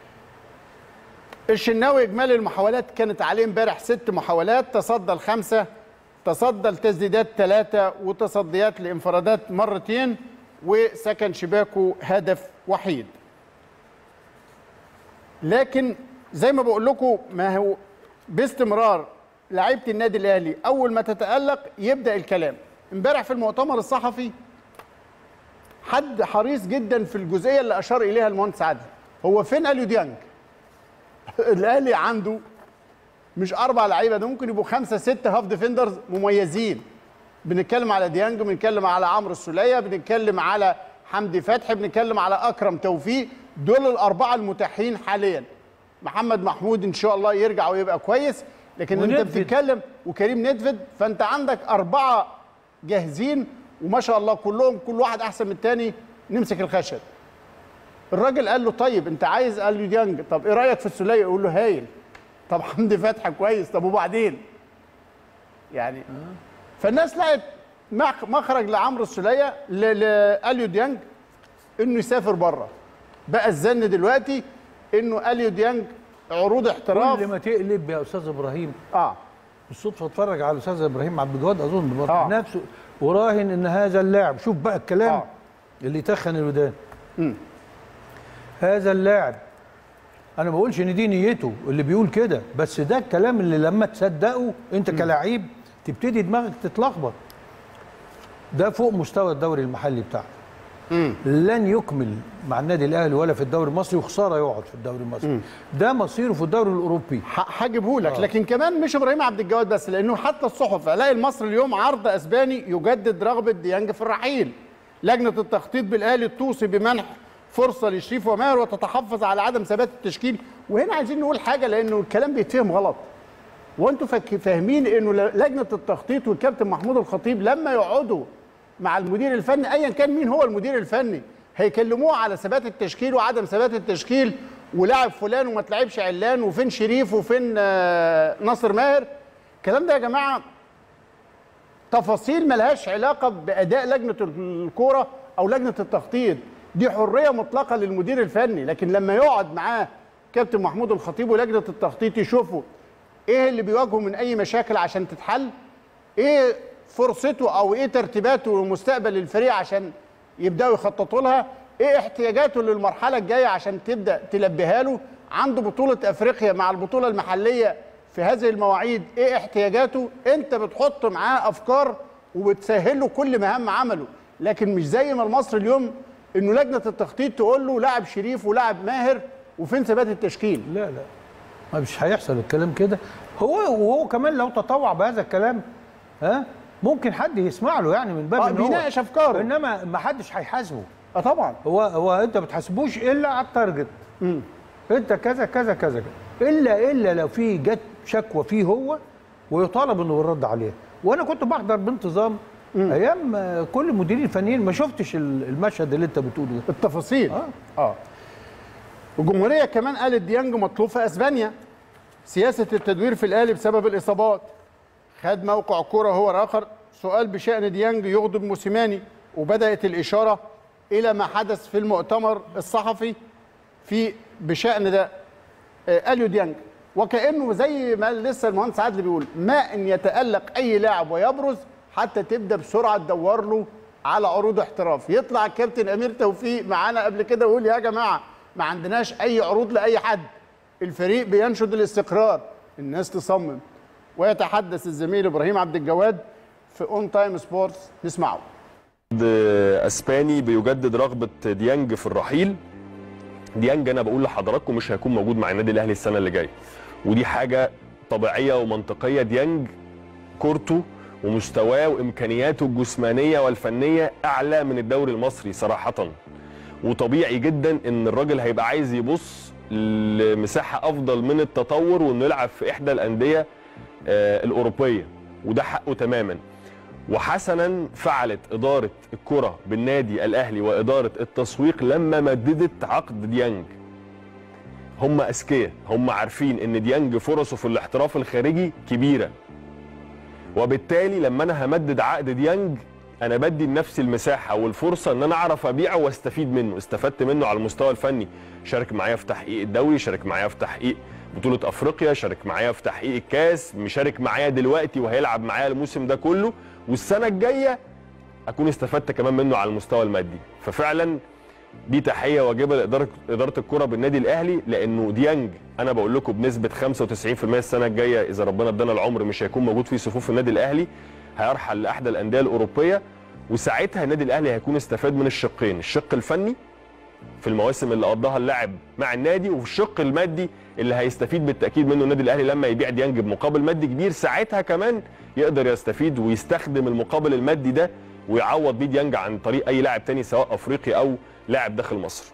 [SPEAKER 2] الشناوي اجمالي المحاولات كانت عليه امبارح ست محاولات تصدى الخمسه تصدى لتسديدات ثلاثه وتصديات لانفرادات مرتين وسكن شباكه هدف وحيد لكن زي ما بقول لكم ما هو باستمرار لعيبه النادي الاهلي اول ما تتالق يبدا الكلام امبارح في المؤتمر الصحفي حد حريص جدا في الجزئيه اللي اشار اليها المهندس عادل هو فين اليو ديانج الاهلي عنده مش اربع لعيبه ده ممكن يبقوا خمسه سته هاف ديفندرز مميزين بنتكلم على ديانج بنتكلم على عمرو السوليه بنتكلم على حمدي فتحي بنتكلم على اكرم توفيق دول الاربعه المتاحين حاليا محمد محمود ان شاء الله يرجع ويبقى كويس لكن انت
[SPEAKER 1] وندفد.
[SPEAKER 2] بتتكلم وكريم ندفد فانت عندك اربعه جاهزين وما شاء الله كلهم كل واحد احسن من الثاني نمسك الخشب الراجل قال له طيب انت عايز قال له ديانج طب ايه رايك في السوليه يقول له هايل طب حمدي فتحي كويس طب وبعدين يعني فالناس لقت مخ- مخرج لعمرو السوليه ل- لاليو ديانج انه يسافر بره بقى الزن دلوقتي انه اليو ديانج عروض احتراف
[SPEAKER 1] كل ما تقلب يا استاذ ابراهيم
[SPEAKER 2] اه
[SPEAKER 1] بالصدفه اتفرج على الاستاذ ابراهيم عبد الجواد اظن برضه
[SPEAKER 2] آه.
[SPEAKER 1] نفسه وراهن ان هذا اللاعب شوف بقى الكلام
[SPEAKER 2] آه.
[SPEAKER 1] اللي تخن الودان
[SPEAKER 2] مم.
[SPEAKER 1] هذا اللاعب انا ما بقولش ان دي نيته اللي بيقول كده بس ده الكلام اللي لما تصدقه انت كلاعب تبتدي دماغك تتلخبط ده فوق مستوى الدوري المحلي بتاعه لن يكمل مع النادي الاهلي ولا في الدوري المصري وخساره يقعد في الدوري المصري ده مصيره في الدوري الاوروبي
[SPEAKER 2] ح- هجيبه لك لكن كمان مش ابراهيم عبد الجواد بس لانه حتى الصحف الاقي المصري اليوم عرض اسباني يجدد رغبه ديانج في الرحيل لجنه التخطيط بالاهلي توصي بمنح فرصه لشريف وماهر وتتحفظ على عدم ثبات التشكيل وهنا عايزين نقول حاجه لانه الكلام بيتفهم غلط وانتم فك- فاهمين انه ل- لجنه التخطيط والكابتن محمود الخطيب لما يقعدوا مع المدير الفني ايا كان مين هو المدير الفني هيكلموه على ثبات التشكيل وعدم ثبات التشكيل ولاعب فلان وما تلعبش علان وفين شريف وفين آه، ناصر ماهر الكلام ده يا جماعه تفاصيل ملهاش علاقه باداء لجنه الكوره او لجنه التخطيط دي حريه مطلقه للمدير الفني لكن لما يقعد معاه كابتن محمود الخطيب ولجنه التخطيط يشوفوا ايه اللي بيواجهه من اي مشاكل عشان تتحل ايه فرصته او ايه ترتيباته ومستقبل الفريق عشان يبداوا يخططوا لها ايه احتياجاته للمرحله الجايه عشان تبدا تلبيها له عنده بطوله افريقيا مع البطوله المحليه في هذه المواعيد ايه احتياجاته انت بتحط معاه افكار وبتسهل له كل مهام عمله لكن مش زي ما المصري اليوم انه لجنه التخطيط تقول له لاعب شريف ولاعب ماهر وفين ثبات التشكيل
[SPEAKER 1] لا لا ما مش هيحصل الكلام كده هو وهو كمان لو تطوع بهذا الكلام ها ممكن حد يسمع له يعني من باب
[SPEAKER 2] آه،
[SPEAKER 1] ان هو
[SPEAKER 2] بيناقش أفكاره.
[SPEAKER 1] انما ما حدش هيحاسبه
[SPEAKER 2] اه طبعا
[SPEAKER 1] هو هو انت ما بتحاسبوش الا على التارجت انت كذا كذا كذا كذا. الا الا لو في جت شكوى فيه هو ويطالب انه يرد عليها وانا كنت بحضر بانتظام ايام آه، كل المديرين الفنيين ما شفتش ال- المشهد اللي انت بتقوله ده
[SPEAKER 2] التفاصيل
[SPEAKER 1] آه.
[SPEAKER 2] اه الجمهوريه كمان قالت ديانج مطلوب في اسبانيا سياسه التدوير في الاهلي بسبب الاصابات خد موقع كوره هو الاخر سؤال بشان ديانج يغضب موسيماني وبدات الاشاره الى ما حدث في المؤتمر الصحفي في بشان ده آه، اليو ديانج وكانه زي ما لسه المهندس عادل بيقول ما ان يتالق اي لاعب ويبرز حتى تبدا بسرعه تدور له على عروض احتراف يطلع الكابتن امير توفيق معانا قبل كده ويقول يا جماعه ما عندناش اي عروض لاي حد الفريق بينشد الاستقرار الناس تصمم ويتحدث الزميل ابراهيم عبد الجواد في اون تايم سبورتس نسمعه
[SPEAKER 3] اسباني بيجدد رغبه ديانج في الرحيل ديانج انا بقول لحضراتكم مش هيكون موجود مع النادي الاهلي السنه اللي جايه ودي حاجه طبيعيه ومنطقيه ديانج كورته ومستواه وامكانياته الجسمانيه والفنيه اعلى من الدوري المصري صراحه وطبيعي جدا ان الراجل هيبقى عايز يبص لمساحه افضل من التطور وانه يلعب في احدى الانديه آه، الاوروبيه وده حقه تماما وحسنا فعلت اداره الكره بالنادي الاهلي واداره التسويق لما مددت عقد ديانج هم اذكياء هم عارفين ان ديانج فرصه في الاحتراف الخارجي كبيره وبالتالي لما انا همدد عقد ديانج انا بدي لنفسي المساحه والفرصه ان انا اعرف ابيعه واستفيد منه استفدت منه على المستوى الفني شارك معايا في تحقيق الدوري شارك معايا في تحقيق بطوله افريقيا شارك معايا في تحقيق الكاس مشارك معايا دلوقتي وهيلعب معايا الموسم ده كله والسنه الجايه اكون استفدت كمان منه على المستوى المادي ففعلا دي تحيه واجبه لاداره اداره الكره بالنادي الاهلي لانه ديانج انا بقول لكم بنسبه 95% السنه الجايه اذا ربنا ادانا العمر مش هيكون موجود في صفوف النادي الاهلي هيرحل لاحدى الانديه الاوروبيه وساعتها النادي الاهلي هيكون استفاد من الشقين الشق الفني في المواسم اللي قضاها اللاعب مع النادي وفي الشق المادي اللي هيستفيد بالتاكيد منه النادي الاهلي لما يبيع ديانج بمقابل مادي كبير ساعتها كمان يقدر يستفيد ويستخدم المقابل المادي ده ويعوض بيه ديانج عن طريق اي لاعب تاني سواء افريقي او لاعب داخل مصر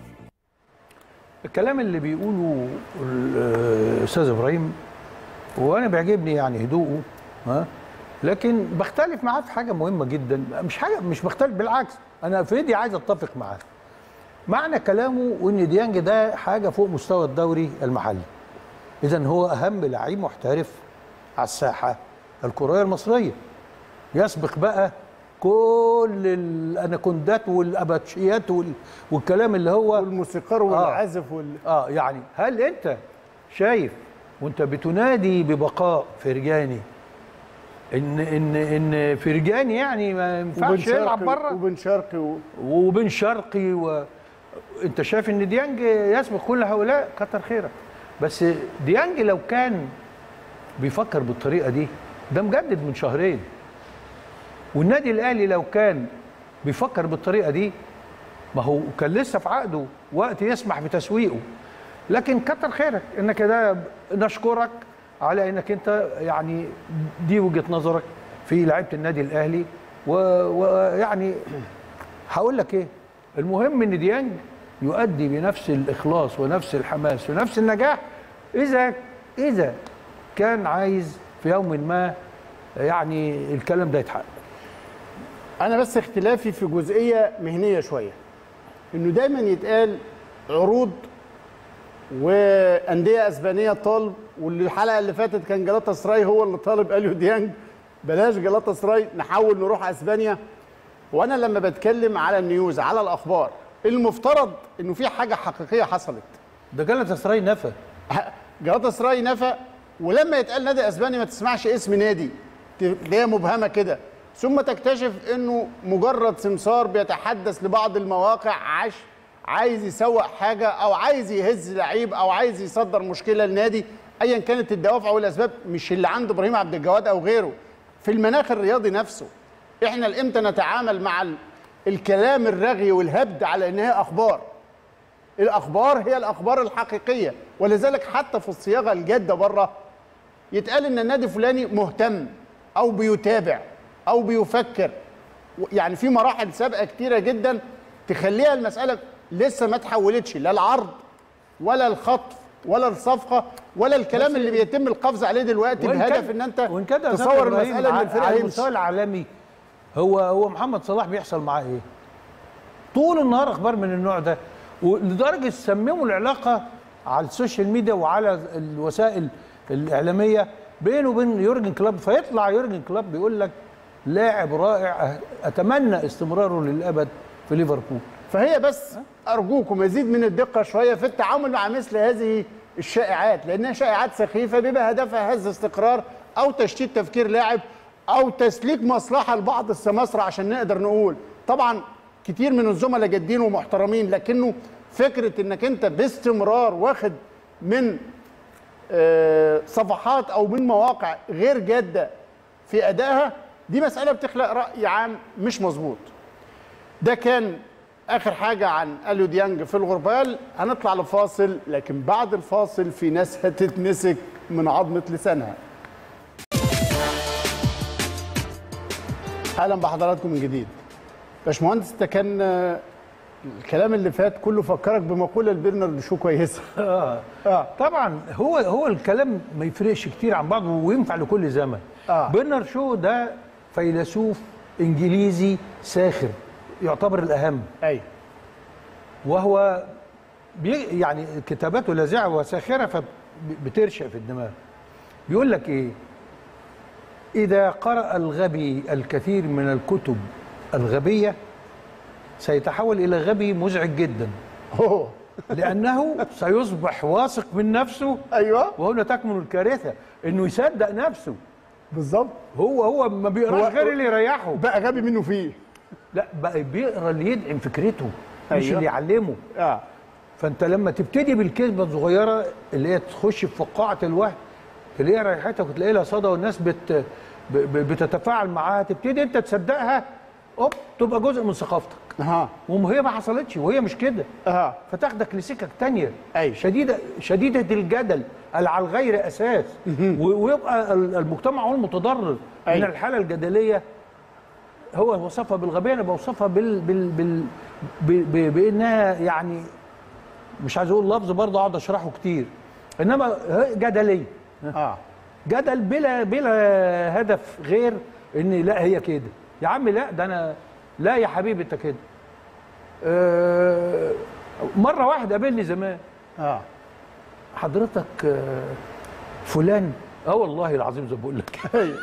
[SPEAKER 1] الكلام اللي بيقوله الاستاذ ابراهيم وانا بيعجبني يعني هدوءه ها لكن بختلف معاه في حاجه مهمه جدا مش حاجه مش بختلف بالعكس انا في ايدي عايز اتفق معاه معنى كلامه ان ديانج ده حاجه فوق مستوى الدوري المحلي اذا هو اهم لعيب محترف على الساحه الكرويه المصريه يسبق بقى كل الاناكوندات والاباتشيات وال- والكلام اللي هو
[SPEAKER 2] والموسيقار والعازف وال...
[SPEAKER 1] اه يعني هل انت شايف وانت بتنادي ببقاء فرجاني ان ان ان فرجاني يعني ما ينفعش يلعب بره
[SPEAKER 2] وبن شرقي و...
[SPEAKER 1] وبن شرقي و... انت شايف ان ديانج يسبق كل هؤلاء كتر خيرك بس ديانج لو كان بيفكر بالطريقه دي ده مجدد من شهرين والنادي الاهلي لو كان بيفكر بالطريقه دي ما هو كان لسه في عقده وقت يسمح بتسويقه لكن كتر خيرك انك ده نشكرك على انك انت يعني دي وجهه نظرك في لعيبه النادي الاهلي و- ويعني هقول لك ايه المهم ان ديانج يؤدي بنفس الاخلاص ونفس الحماس ونفس النجاح اذا اذا كان عايز في يوم ما يعني الكلام ده يتحقق
[SPEAKER 2] انا بس اختلافي في جزئيه مهنيه شويه انه دايما يتقال عروض وانديه اسبانيه طالب والحلقه اللي فاتت كان جلاتا سراي هو اللي طالب اليو ديانج بلاش جلاتا سراي نحاول نروح اسبانيا وانا لما بتكلم على النيوز على الاخبار المفترض انه في حاجه حقيقيه حصلت
[SPEAKER 1] ده جالاتا سراي نفى
[SPEAKER 2] جلاتا سراي نفى ولما يتقال نادي اسباني ما تسمعش اسم نادي تلاقيها مبهمه كده ثم تكتشف انه مجرد سمسار بيتحدث لبعض المواقع عش عايز يسوق حاجه او عايز يهز لعيب او عايز يصدر مشكله للنادي ايا كانت الدوافع والاسباب مش اللي عند ابراهيم عبد الجواد او غيره في المناخ الرياضي نفسه احنا امتى نتعامل مع ال- الكلام الرغي والهبد على ان هي اخبار الاخبار هي الاخبار الحقيقيه ولذلك حتى في الصياغه الجاده بره يتقال ان النادي الفلاني مهتم او بيتابع او بيفكر يعني في مراحل سابقه كتيره جدا تخليها المساله لسه ما تحولتش لا العرض ولا الخطف ولا الصفقه ولا الكلام
[SPEAKER 1] بس-
[SPEAKER 2] اللي بيتم القفز عليه دلوقتي
[SPEAKER 1] وإن
[SPEAKER 2] بهدف
[SPEAKER 1] كان-
[SPEAKER 2] ان انت
[SPEAKER 1] وإن كان يا أستاذ
[SPEAKER 2] تصور
[SPEAKER 1] إبراهيم
[SPEAKER 2] المساله ان
[SPEAKER 1] على-
[SPEAKER 2] الفرقه
[SPEAKER 1] على
[SPEAKER 2] هيمشي
[SPEAKER 1] المستوى العالمي هو هو محمد صلاح بيحصل معاه ايه؟ طول النهار اخبار من النوع ده ولدرجه سمموا العلاقه على السوشيال ميديا وعلى الوسائل الاعلاميه بينه وبين يورجن كلوب فيطلع يورجن كلوب بيقول لك لاعب رائع اتمنى استمراره للابد في ليفربول
[SPEAKER 2] فهي بس ارجوكم مزيد من الدقه شويه في التعامل مع مثل هذه الشائعات لانها شائعات سخيفه بيبقى هدفها هز استقرار او تشتيت تفكير لاعب او تسليك مصلحه لبعض السماسره عشان نقدر نقول طبعا كتير من الزملاء جادين ومحترمين لكنه فكره انك انت باستمرار واخد من آه، صفحات او من مواقع غير جاده في ادائها دي مساله بتخلق راي عام مش مظبوط ده كان اخر حاجه عن اليو ديانج في الغربال هنطلع لفاصل لكن بعد الفاصل في ناس هتتمسك من عظمه لسانها اهلا بحضراتكم من جديد باشمهندس ده كان آه، الكلام اللي فات كله فكرك بمقوله لبرنارد شو كويسه
[SPEAKER 1] آه.
[SPEAKER 2] اه
[SPEAKER 1] طبعا هو هو الكلام ما يفرقش كتير عن بعضه وينفع لكل زمن
[SPEAKER 2] آه.
[SPEAKER 1] برنر شو ده فيلسوف انجليزي ساخر يعتبر الاهم
[SPEAKER 2] ايوه
[SPEAKER 1] وهو بي يعني كتاباته لاذعه وساخره فبترشق في الدماغ بيقول لك ايه اذا قرأ الغبي الكثير من الكتب الغبيه سيتحول الى غبي مزعج جدا
[SPEAKER 2] أوه.
[SPEAKER 1] لانه سيصبح واثق من نفسه
[SPEAKER 2] ايوه
[SPEAKER 1] وهنا تكمن الكارثه انه يصدق نفسه
[SPEAKER 2] بالظبط
[SPEAKER 1] هو هو ما بيقراش
[SPEAKER 2] هو-
[SPEAKER 1] غير اللي يريحه
[SPEAKER 2] بقى غبي منه فيه
[SPEAKER 1] لا بقى بيقرا اللي يدعم فكرته مش
[SPEAKER 2] أيوة.
[SPEAKER 1] اللي يعلمه
[SPEAKER 2] اه
[SPEAKER 1] فانت لما تبتدي بالكذبه الصغيره اللي هي تخش في فقاعه الوهم تلاقيها ريحتك وتلاقي لها صدى والناس بت ب- ب- بتتفاعل معاها تبتدي انت تصدقها اوب تبقى جزء من ثقافتك
[SPEAKER 2] اه
[SPEAKER 1] وهي ما حصلتش وهي مش كده
[SPEAKER 2] اه
[SPEAKER 1] فتاخدك لسكك تانية
[SPEAKER 2] أيوة.
[SPEAKER 1] شديدة شديدة الجدل اللي على الغير أساس و- ويبقى ال- المجتمع هو المتضرر من
[SPEAKER 2] أيوة.
[SPEAKER 1] الحالة الجدلية هو وصفها بالغبية أنا بوصفها بال بال بال ب- ب- بأنها يعني مش عايز أقول لفظ برضه أقعد أشرحه كتير إنما هي جدلية
[SPEAKER 2] اه
[SPEAKER 1] جدل بلا بلا هدف غير ان لا هي كده يا عم لا ده انا لا يا حبيبي انت كده آه، مره واحد قابلني زمان
[SPEAKER 2] اه
[SPEAKER 1] حضرتك آه، فلان اه والله العظيم زي ما بقول لك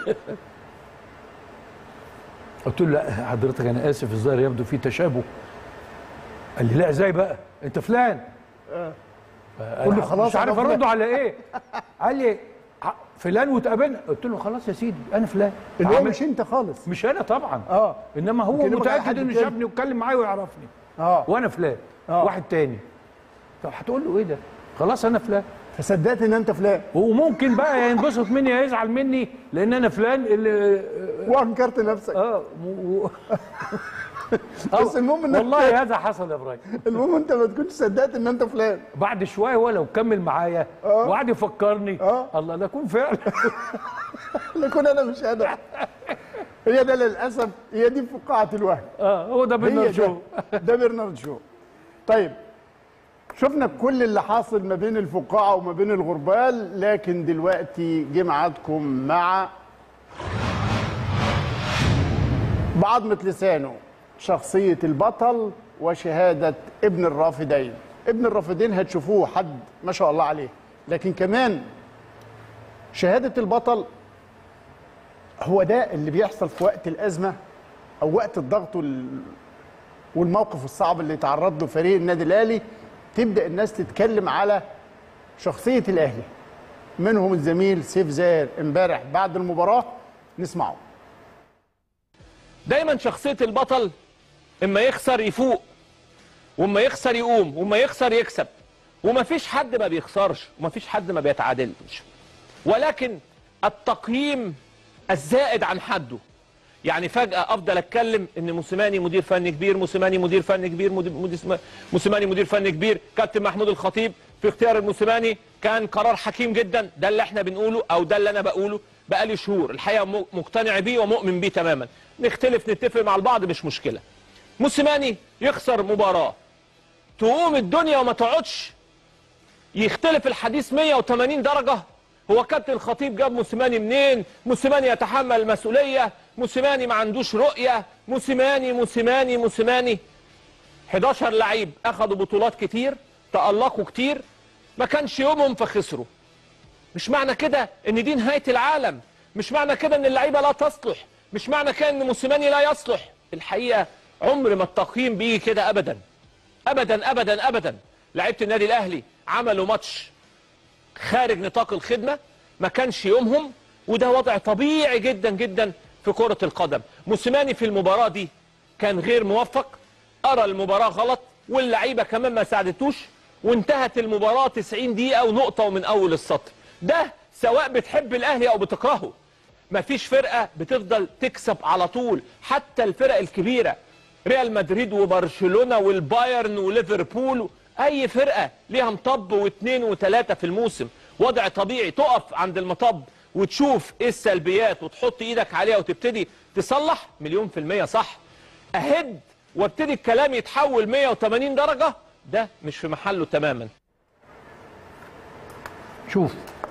[SPEAKER 1] قلت له لا حضرتك انا اسف الظاهر يبدو في تشابه قال لي لا ازاي بقى انت فلان
[SPEAKER 2] قول له خلاص
[SPEAKER 1] مش عارف
[SPEAKER 2] أنا
[SPEAKER 1] ارد على ايه قال لي ع- فلان وتقابلنا قلت له خلاص يا سيدي انا فلان
[SPEAKER 2] اللي هو
[SPEAKER 1] عامل-
[SPEAKER 2] مش انت خالص
[SPEAKER 1] مش انا طبعا
[SPEAKER 2] اه
[SPEAKER 1] انما هو
[SPEAKER 2] يمكن يبقى حد
[SPEAKER 1] متاكد انه
[SPEAKER 2] تاني.
[SPEAKER 1] شافني واتكلم معايا ويعرفني
[SPEAKER 2] اه
[SPEAKER 1] وانا فلان
[SPEAKER 2] آه.
[SPEAKER 1] واحد تاني طب هتقول له ايه ده خلاص انا فلان
[SPEAKER 2] فصدقت ان انت فلان
[SPEAKER 1] وممكن بقى يا ينبسط مني يا يزعل مني لان انا فلان اللي
[SPEAKER 2] وانكرت نفسك
[SPEAKER 1] اه و... و...
[SPEAKER 2] بس المهم انك
[SPEAKER 1] والله هذا حصل يا ابراهيم
[SPEAKER 2] المهم انت ما تكونش صدقت ان انت فلان
[SPEAKER 1] بعد شويه هو لو كمل معايا
[SPEAKER 2] آه.
[SPEAKER 1] وقعد يفكرني
[SPEAKER 2] آه.
[SPEAKER 1] الله لا اكون فعلا
[SPEAKER 2] لكن انا مش انا هي ده للاسف هي دي فقاعه الوهم
[SPEAKER 1] اه هو ده
[SPEAKER 2] هي
[SPEAKER 1] بينا
[SPEAKER 2] ده
[SPEAKER 1] شو
[SPEAKER 2] ده برنارد شو طيب شفنا كل اللي حاصل ما بين الفقاعه وما بين الغربال لكن دلوقتي جه ميعادكم مع بعضمة لسانه شخصية البطل وشهادة ابن الرافدين ابن الرافدين هتشوفوه حد ما شاء الله عليه لكن كمان شهادة البطل هو ده اللي بيحصل في وقت الأزمة أو وقت الضغط وال... والموقف الصعب اللي تعرض له فريق النادي الأهلي تبدأ الناس تتكلم على شخصية الأهلي منهم الزميل سيف زاهر امبارح بعد المباراة نسمعه
[SPEAKER 4] دايما شخصية البطل اما يخسر يفوق واما يخسر يقوم واما يخسر يكسب ومفيش حد ما بيخسرش ومفيش حد ما بيتعادلش ولكن التقييم الزائد عن حده يعني فجأة أفضل أتكلم إن موسيماني مدير فني كبير موسيماني مدير فني كبير مدير مدير موسيماني مدير فني كبير كابتن محمود الخطيب في اختيار الموسيماني كان قرار حكيم جدا ده اللي احنا بنقوله أو ده اللي أنا بقوله بقالي شهور الحقيقة م- مقتنع بيه ومؤمن بيه تماما نختلف نتفق مع البعض مش مشكلة موسيماني يخسر مباراة تقوم الدنيا وما تقعدش يختلف الحديث 180 درجة هو كابتن الخطيب جاب موسيماني منين موسيماني يتحمل المسؤولية موسيماني ما عندوش رؤية موسيماني موسيماني موسيماني 11 لعيب اخذوا بطولات كتير تألقوا كتير ما كانش يومهم فخسروا مش معنى كده ان دي نهاية العالم مش معنى كده ان اللعيبة لا تصلح مش معنى كده ان موسيماني لا يصلح الحقيقة عمر ما التقييم بيجي كده ابدا ابدا ابدا ابدا لعيبه النادي الاهلي عملوا ماتش خارج نطاق الخدمه ما كانش يومهم وده وضع طبيعي جدا جدا في كره القدم موسيماني في المباراه دي كان غير موفق ارى المباراه غلط واللعيبه كمان ما ساعدتوش وانتهت المباراه 90 دقيقه ونقطه ومن اول السطر ده سواء بتحب الاهلي او بتكرهه مفيش فرقه بتفضل تكسب على طول حتى الفرق الكبيره ريال مدريد وبرشلونه والبايرن وليفربول اي فرقه ليها مطب واثنين وثلاثه في الموسم وضع طبيعي تقف عند المطب وتشوف ايه السلبيات وتحط ايدك عليها وتبتدي تصلح مليون في المية صح اهد وابتدي الكلام يتحول 180 درجة ده مش في محله تماما
[SPEAKER 1] شوف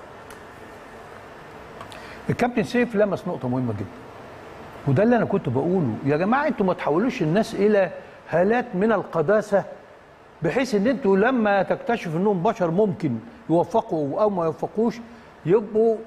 [SPEAKER 1] الكابتن سيف لمس نقطة مهمة جدا وده اللي أنا كنت بقوله يا جماعة أنتوا ما تحولوش الناس إلى هالات من القداسة بحيث أن أنتوا لما تكتشف أنهم بشر ممكن يوفقوا أو ما يوفقوش يبقوا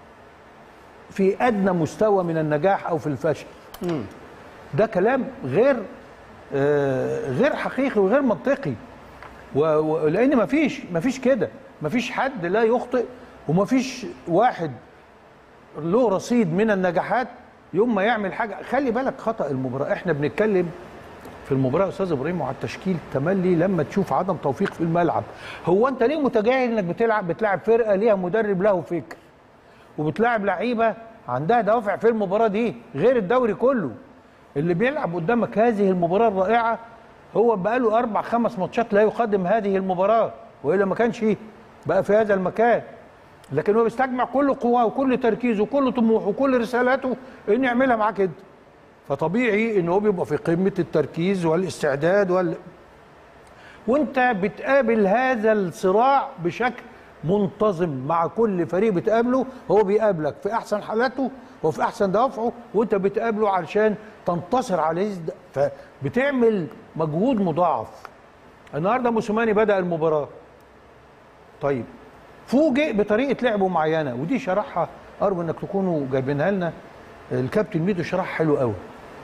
[SPEAKER 1] في أدنى مستوى من النجاح أو في الفشل ده كلام غير آه، غير حقيقي وغير منطقي و- و- لان مفيش مفيش كده مفيش حد لا يخطئ ومفيش واحد له رصيد من النجاحات يوم ما يعمل حاجه خلي بالك خطا المباراه احنا بنتكلم في المباراه يا استاذ ابراهيم وعلى التشكيل تملي لما تشوف عدم توفيق في الملعب هو انت ليه متجاهل انك بتلعب بتلعب فرقه ليها مدرب له فكر وبتلاعب لعيبه عندها دوافع في المباراه دي غير الدوري كله اللي بيلعب قدامك هذه المباراه الرائعه هو بقاله اربع خمس ماتشات لا يقدم هذه المباراه والا ما كانش بقى في هذا المكان لكن هو بيستجمع كل قواه وكل تركيزه وكل طموحه وكل رسالاته انه يعملها معاك انت فطبيعي ان هو بيبقى في قمه التركيز والاستعداد وال... وانت بتقابل هذا الصراع بشكل منتظم مع كل فريق بتقابله هو بيقابلك في احسن حالاته وفي احسن دوافعه وانت بتقابله علشان تنتصر عليه فبتعمل مجهود مضاعف النهارده موسيماني بدا المباراه طيب فوجئ بطريقه لعبه معينه ودي شرحها ارجو انك تكونوا جايبينها لنا الكابتن ميدو شرحها حلو قوي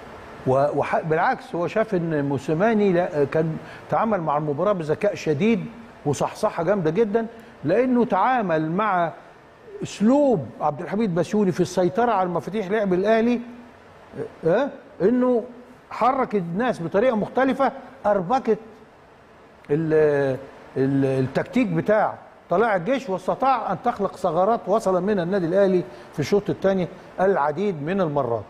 [SPEAKER 1] وبالعكس هو شاف ان موسيماني لا كان تعامل مع المباراه بذكاء شديد وصحصحه جامده جدا لانه تعامل مع اسلوب عبد الحميد بسيوني في السيطره على مفاتيح لعب الاهلي اه انه حرك الناس بطريقه مختلفه اربكت ال- ال- التكتيك بتاع طلائع الجيش واستطاع ان تخلق ثغرات وصل من النادي الاهلي في الشوط الثاني العديد من المرات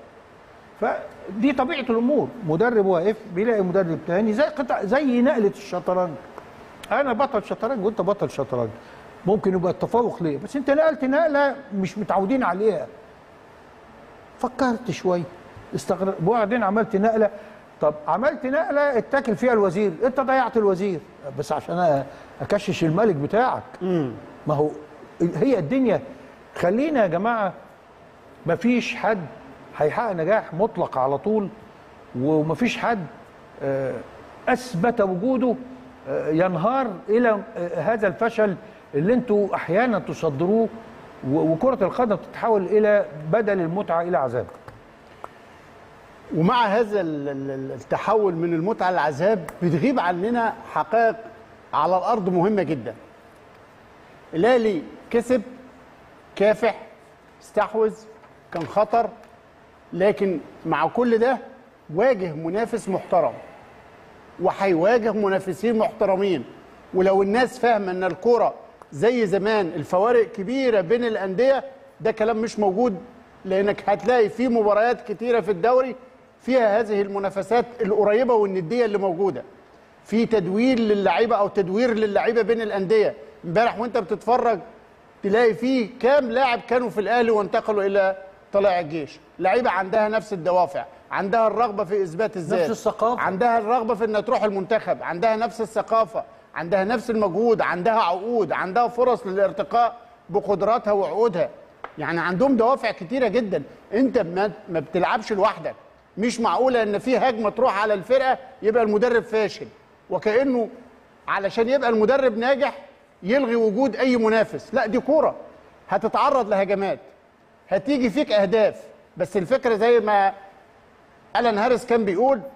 [SPEAKER 1] فدي طبيعه الامور مدرب واقف بيلاقي مدرب تاني زي قطع زي نقله الشطرنج انا بطل شطرنج وانت بطل شطرنج ممكن يبقى التفوق ليه بس انت نقلت نقله مش متعودين عليها فكرت شويه استغرب وبعدين عملت نقله طب عملت نقله اتاكل فيها الوزير انت ضيعت الوزير بس عشان اكشش الملك بتاعك ما هو هي الدنيا خلينا يا جماعه مفيش حد هيحقق نجاح مطلق على طول ومفيش حد آه، اثبت وجوده آه، ينهار الى آه، هذا الفشل اللي انتوا احيانا تصدروه و- وكره القدم تتحول الى بدل المتعه الى عذاب
[SPEAKER 2] ومع هذا ال- ال- ال- التحول من المتعه للعذاب بتغيب عننا حقائق على الارض مهمه جدا. الاهلي كسب كافح استحوذ كان خطر لكن مع كل ده واجه منافس محترم وهيواجه منافسين محترمين ولو الناس فاهمه ان الكوره زي زمان الفوارق كبيره بين الانديه ده كلام مش موجود لانك هتلاقي في مباريات كتيره في الدوري فيها هذه المنافسات القريبه والنديه اللي موجوده في تدوير للعيبه او تدوير للعيبه بين الانديه امبارح وانت بتتفرج تلاقي فيه كام لاعب كانوا في الاهلي وانتقلوا الى طلائع الجيش لعيبه عندها نفس الدوافع عندها الرغبه في اثبات الذات
[SPEAKER 1] الثقافة.
[SPEAKER 2] عندها الرغبه في انها تروح المنتخب عندها نفس الثقافه عندها نفس المجهود عندها عقود عندها فرص للارتقاء بقدراتها وعقودها يعني عندهم دوافع كتيره جدا انت ما ما بتلعبش لوحدك مش معقوله ان في هجمه تروح على الفرقه يبقى المدرب فاشل وكانه علشان يبقى المدرب ناجح يلغي وجود اي منافس لا دي كوره هتتعرض لهجمات هتيجي فيك اهداف بس الفكره زي ما الان هاريس كان بيقول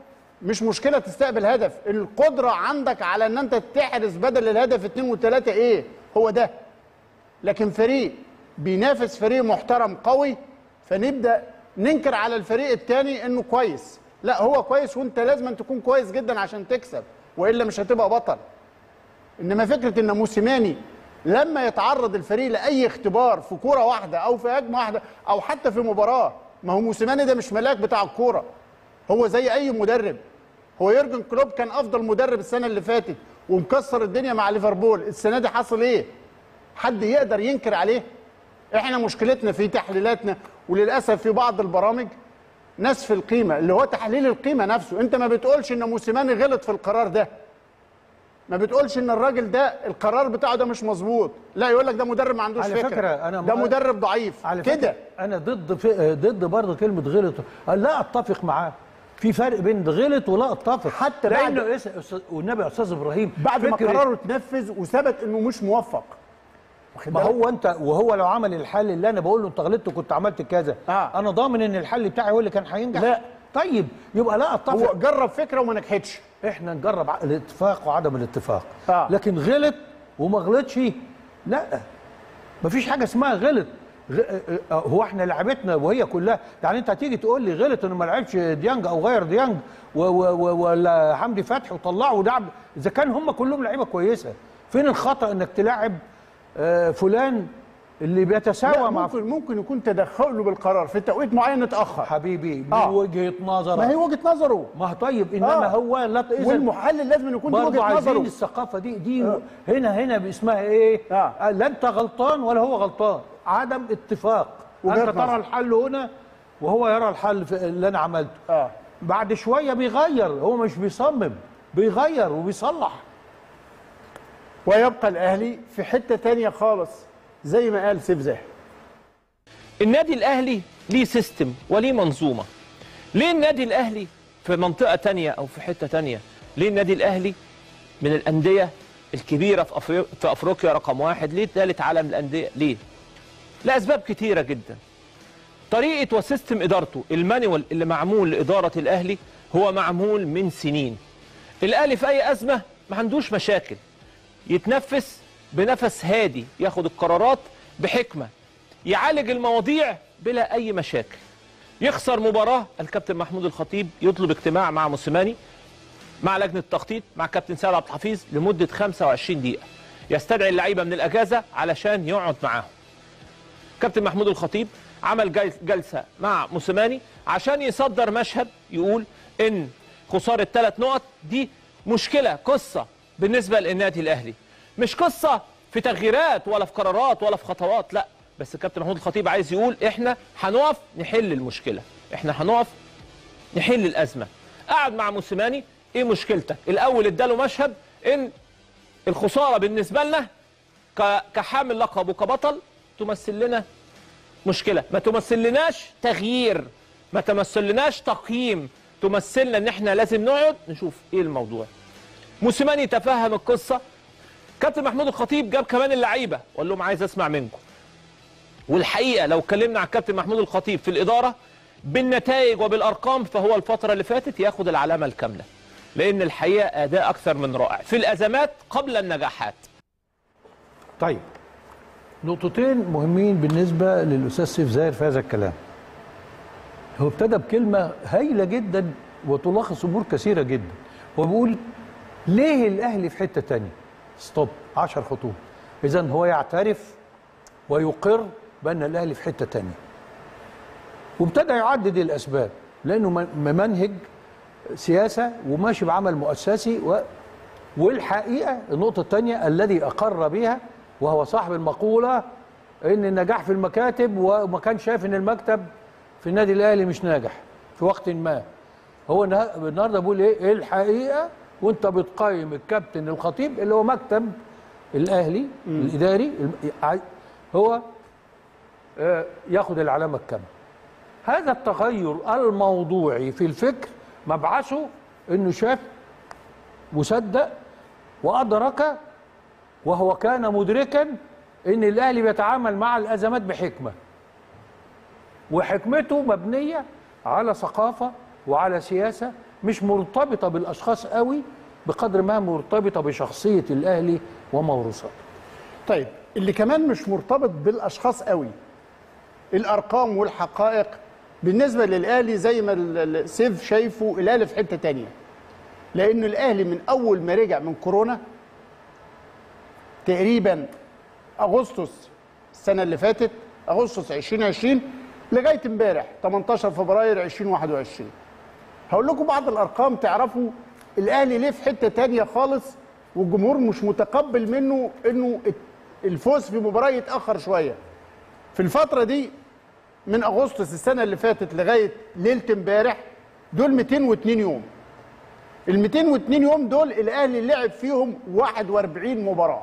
[SPEAKER 2] مش مشكله تستقبل هدف القدره عندك على ان انت تحرز بدل الهدف اتنين وتلاته ايه هو ده لكن فريق بينافس فريق محترم قوي فنبدا ننكر على الفريق الثاني انه كويس لا هو كويس وانت لازم أن تكون كويس جدا عشان تكسب والا مش هتبقى بطل انما فكره ان موسيماني لما يتعرض الفريق لاي اختبار في كوره واحده او في هجمه واحده او حتى في مباراه ما هو موسيماني ده مش ملاك بتاع الكوره هو زي اي مدرب هو يورجن كلوب كان افضل مدرب السنه اللي فاتت ومكسر الدنيا مع ليفربول السنه دي حصل ايه حد يقدر ينكر عليه احنا مشكلتنا في تحليلاتنا وللاسف في بعض البرامج نسف القيمه اللي هو تحليل القيمه نفسه انت ما بتقولش ان موسيماني غلط في القرار ده ما بتقولش ان الراجل ده القرار بتاعه ده مش مظبوط لا يقول لك ده مدرب ما عندوش
[SPEAKER 1] على
[SPEAKER 2] فكره
[SPEAKER 1] فكرة أنا
[SPEAKER 2] ده
[SPEAKER 1] ما-
[SPEAKER 2] مدرب ضعيف
[SPEAKER 1] على
[SPEAKER 2] كده
[SPEAKER 1] فكرة انا ضد في ضد برضه كلمه غلط لا اتفق معاه في فرق بين غلط ولا اتفق
[SPEAKER 2] حتى بعد-
[SPEAKER 1] لانه إس- أس- والنبي يا استاذ ابراهيم
[SPEAKER 2] بعد ما
[SPEAKER 1] فكرة-
[SPEAKER 2] قراره اتنفذ وثبت انه مش موفق واخد
[SPEAKER 1] ما
[SPEAKER 2] بالك؟
[SPEAKER 1] هو انت وهو لو عمل الحل اللي انا بقول له انت غلطت كنت عملت كذا
[SPEAKER 2] آه.
[SPEAKER 1] انا ضامن ان الحل بتاعي هو اللي كان هينجح
[SPEAKER 2] لا.
[SPEAKER 1] طيب يبقى لا اتفق
[SPEAKER 2] هو جرب فكره وما نجحتش
[SPEAKER 1] احنا نجرب ع- الاتفاق وعدم الاتفاق
[SPEAKER 2] آه.
[SPEAKER 1] لكن غلط وما غلطش لا مفيش حاجه اسمها غلط غ... آه، هو احنا لعبتنا وهي كلها يعني انت هتيجي تقول لي غلط انه ما لعبش ديانج او غير ديانج و... و... و... ولا حمدي فتحي وطلعه ولعب اذا كان هم كلهم لعيبه كويسه فين الخطا انك تلاعب آه، فلان اللي بيتساوى
[SPEAKER 2] لا
[SPEAKER 1] مع
[SPEAKER 2] ممكن ممكن يكون تدخله بالقرار في توقيت معين اتاخر
[SPEAKER 1] حبيبي من
[SPEAKER 2] آه.
[SPEAKER 1] وجهه نظرك
[SPEAKER 2] ما هي وجهه نظره
[SPEAKER 1] ما هو طيب انما
[SPEAKER 2] آه.
[SPEAKER 1] هو لا إذا
[SPEAKER 2] والمحلل لازم يكون دي
[SPEAKER 1] برضه
[SPEAKER 2] وجهه
[SPEAKER 1] عايزين
[SPEAKER 2] نظره
[SPEAKER 1] الثقافه دي دي هنا هنا باسمها ايه؟
[SPEAKER 2] آه.
[SPEAKER 1] لا انت غلطان ولا هو غلطان عدم اتفاق
[SPEAKER 2] وجهة
[SPEAKER 1] انت ترى
[SPEAKER 2] نظر.
[SPEAKER 1] الحل هنا وهو يرى الحل في اللي انا عملته
[SPEAKER 2] اه
[SPEAKER 1] بعد شويه بيغير هو مش بيصمم بيغير وبيصلح
[SPEAKER 2] ويبقى الاهلي في حته تانية خالص زي ما قال سيف زاهر
[SPEAKER 4] النادي الاهلي ليه سيستم وليه منظومه ليه النادي الاهلي في منطقه تانية او في حته تانية ليه النادي الاهلي من الانديه الكبيره في أفريقيا, في افريقيا رقم واحد ليه ثالث عالم الانديه ليه لاسباب كتيره جدا طريقه وسيستم ادارته المانيوال اللي معمول لاداره الاهلي هو معمول من سنين الاهلي في اي ازمه ما عندوش مشاكل يتنفس بنفس هادي ياخد القرارات بحكمه يعالج المواضيع بلا اي مشاكل يخسر مباراه الكابتن محمود الخطيب يطلب اجتماع مع موسيماني مع لجنه التخطيط مع كابتن سيد عبد الحفيظ لمده 25 دقيقه يستدعي اللعيبه من الاجازه علشان يقعد معاهم كابتن محمود الخطيب عمل جل- جلسه مع موسيماني عشان يصدر مشهد يقول ان خساره ثلاث نقط دي مشكله قصه بالنسبه للنادي الاهلي مش قصه في تغييرات ولا في قرارات ولا في خطوات لا بس كابتن محمود الخطيب عايز يقول احنا هنقف نحل المشكله احنا هنقف نحل الازمه قعد مع موسيماني ايه مشكلتك الاول اداله مشهد ان الخساره بالنسبه لنا ك- كحامل لقب وكبطل تمثل لنا مشكله ما تمثل لناش تغيير ما تمثل لناش تقييم تمثلنا ان احنا لازم نقعد نشوف ايه الموضوع موسيماني تفهم القصه كابتن محمود الخطيب جاب كمان اللعيبه وقال لهم عايز اسمع منكم والحقيقه لو اتكلمنا عن كابتن محمود الخطيب في الاداره بالنتائج وبالارقام فهو الفتره اللي فاتت ياخد العلامه الكامله لان الحقيقه اداء اكثر من رائع في الازمات قبل النجاحات
[SPEAKER 1] طيب نقطتين مهمين بالنسبه للاستاذ سيف زاهر في هذا الكلام هو ابتدى بكلمه هايله جدا وتلخص امور كثيره جدا هو بيقول ليه الاهلي في حته تانية ستوب 10 خطوط اذا هو يعترف ويقر بان الاهلي في حته تانية وابتدى يعدد الاسباب لانه م- ممنهج سياسه وماشي بعمل مؤسسي و والحقيقه النقطه الثانيه الذي اقر بها وهو صاحب المقوله ان النجاح في المكاتب وما كان شايف ان المكتب في النادي الاهلي مش ناجح في وقت ما هو النها- النهارده بيقول ايه إيه الحقيقه وانت بتقيم الكابتن الخطيب اللي هو مكتب الاهلي الاداري الم- ع- هو آه، ياخد العلامه الكامله هذا التغير الموضوعي في الفكر مبعثه انه شاف وصدق وادرك وهو كان مدركا ان الاهلي بيتعامل مع الازمات بحكمه وحكمته مبنيه على ثقافه وعلى سياسه مش مرتبطه بالاشخاص قوي بقدر ما مرتبطه بشخصيه الاهلي وموروثاته
[SPEAKER 2] طيب اللي كمان مش مرتبط بالاشخاص قوي الارقام والحقائق بالنسبه للاهلي زي ما ال- ال- سيف شايفه الاهلي في حته تانية لان الاهلي من اول ما رجع من كورونا تقريبا اغسطس السنه اللي فاتت اغسطس 2020 لغايه امبارح 18 فبراير 2021 هقول لكم بعض الارقام تعرفوا الاهلي ليه في حته تانية خالص والجمهور مش متقبل منه انه الفوز في مباراه يتاخر شويه في الفتره دي من اغسطس السنه اللي فاتت لغايه ليله امبارح دول 202 يوم ال 202 يوم دول الاهلي لعب فيهم 41 مباراه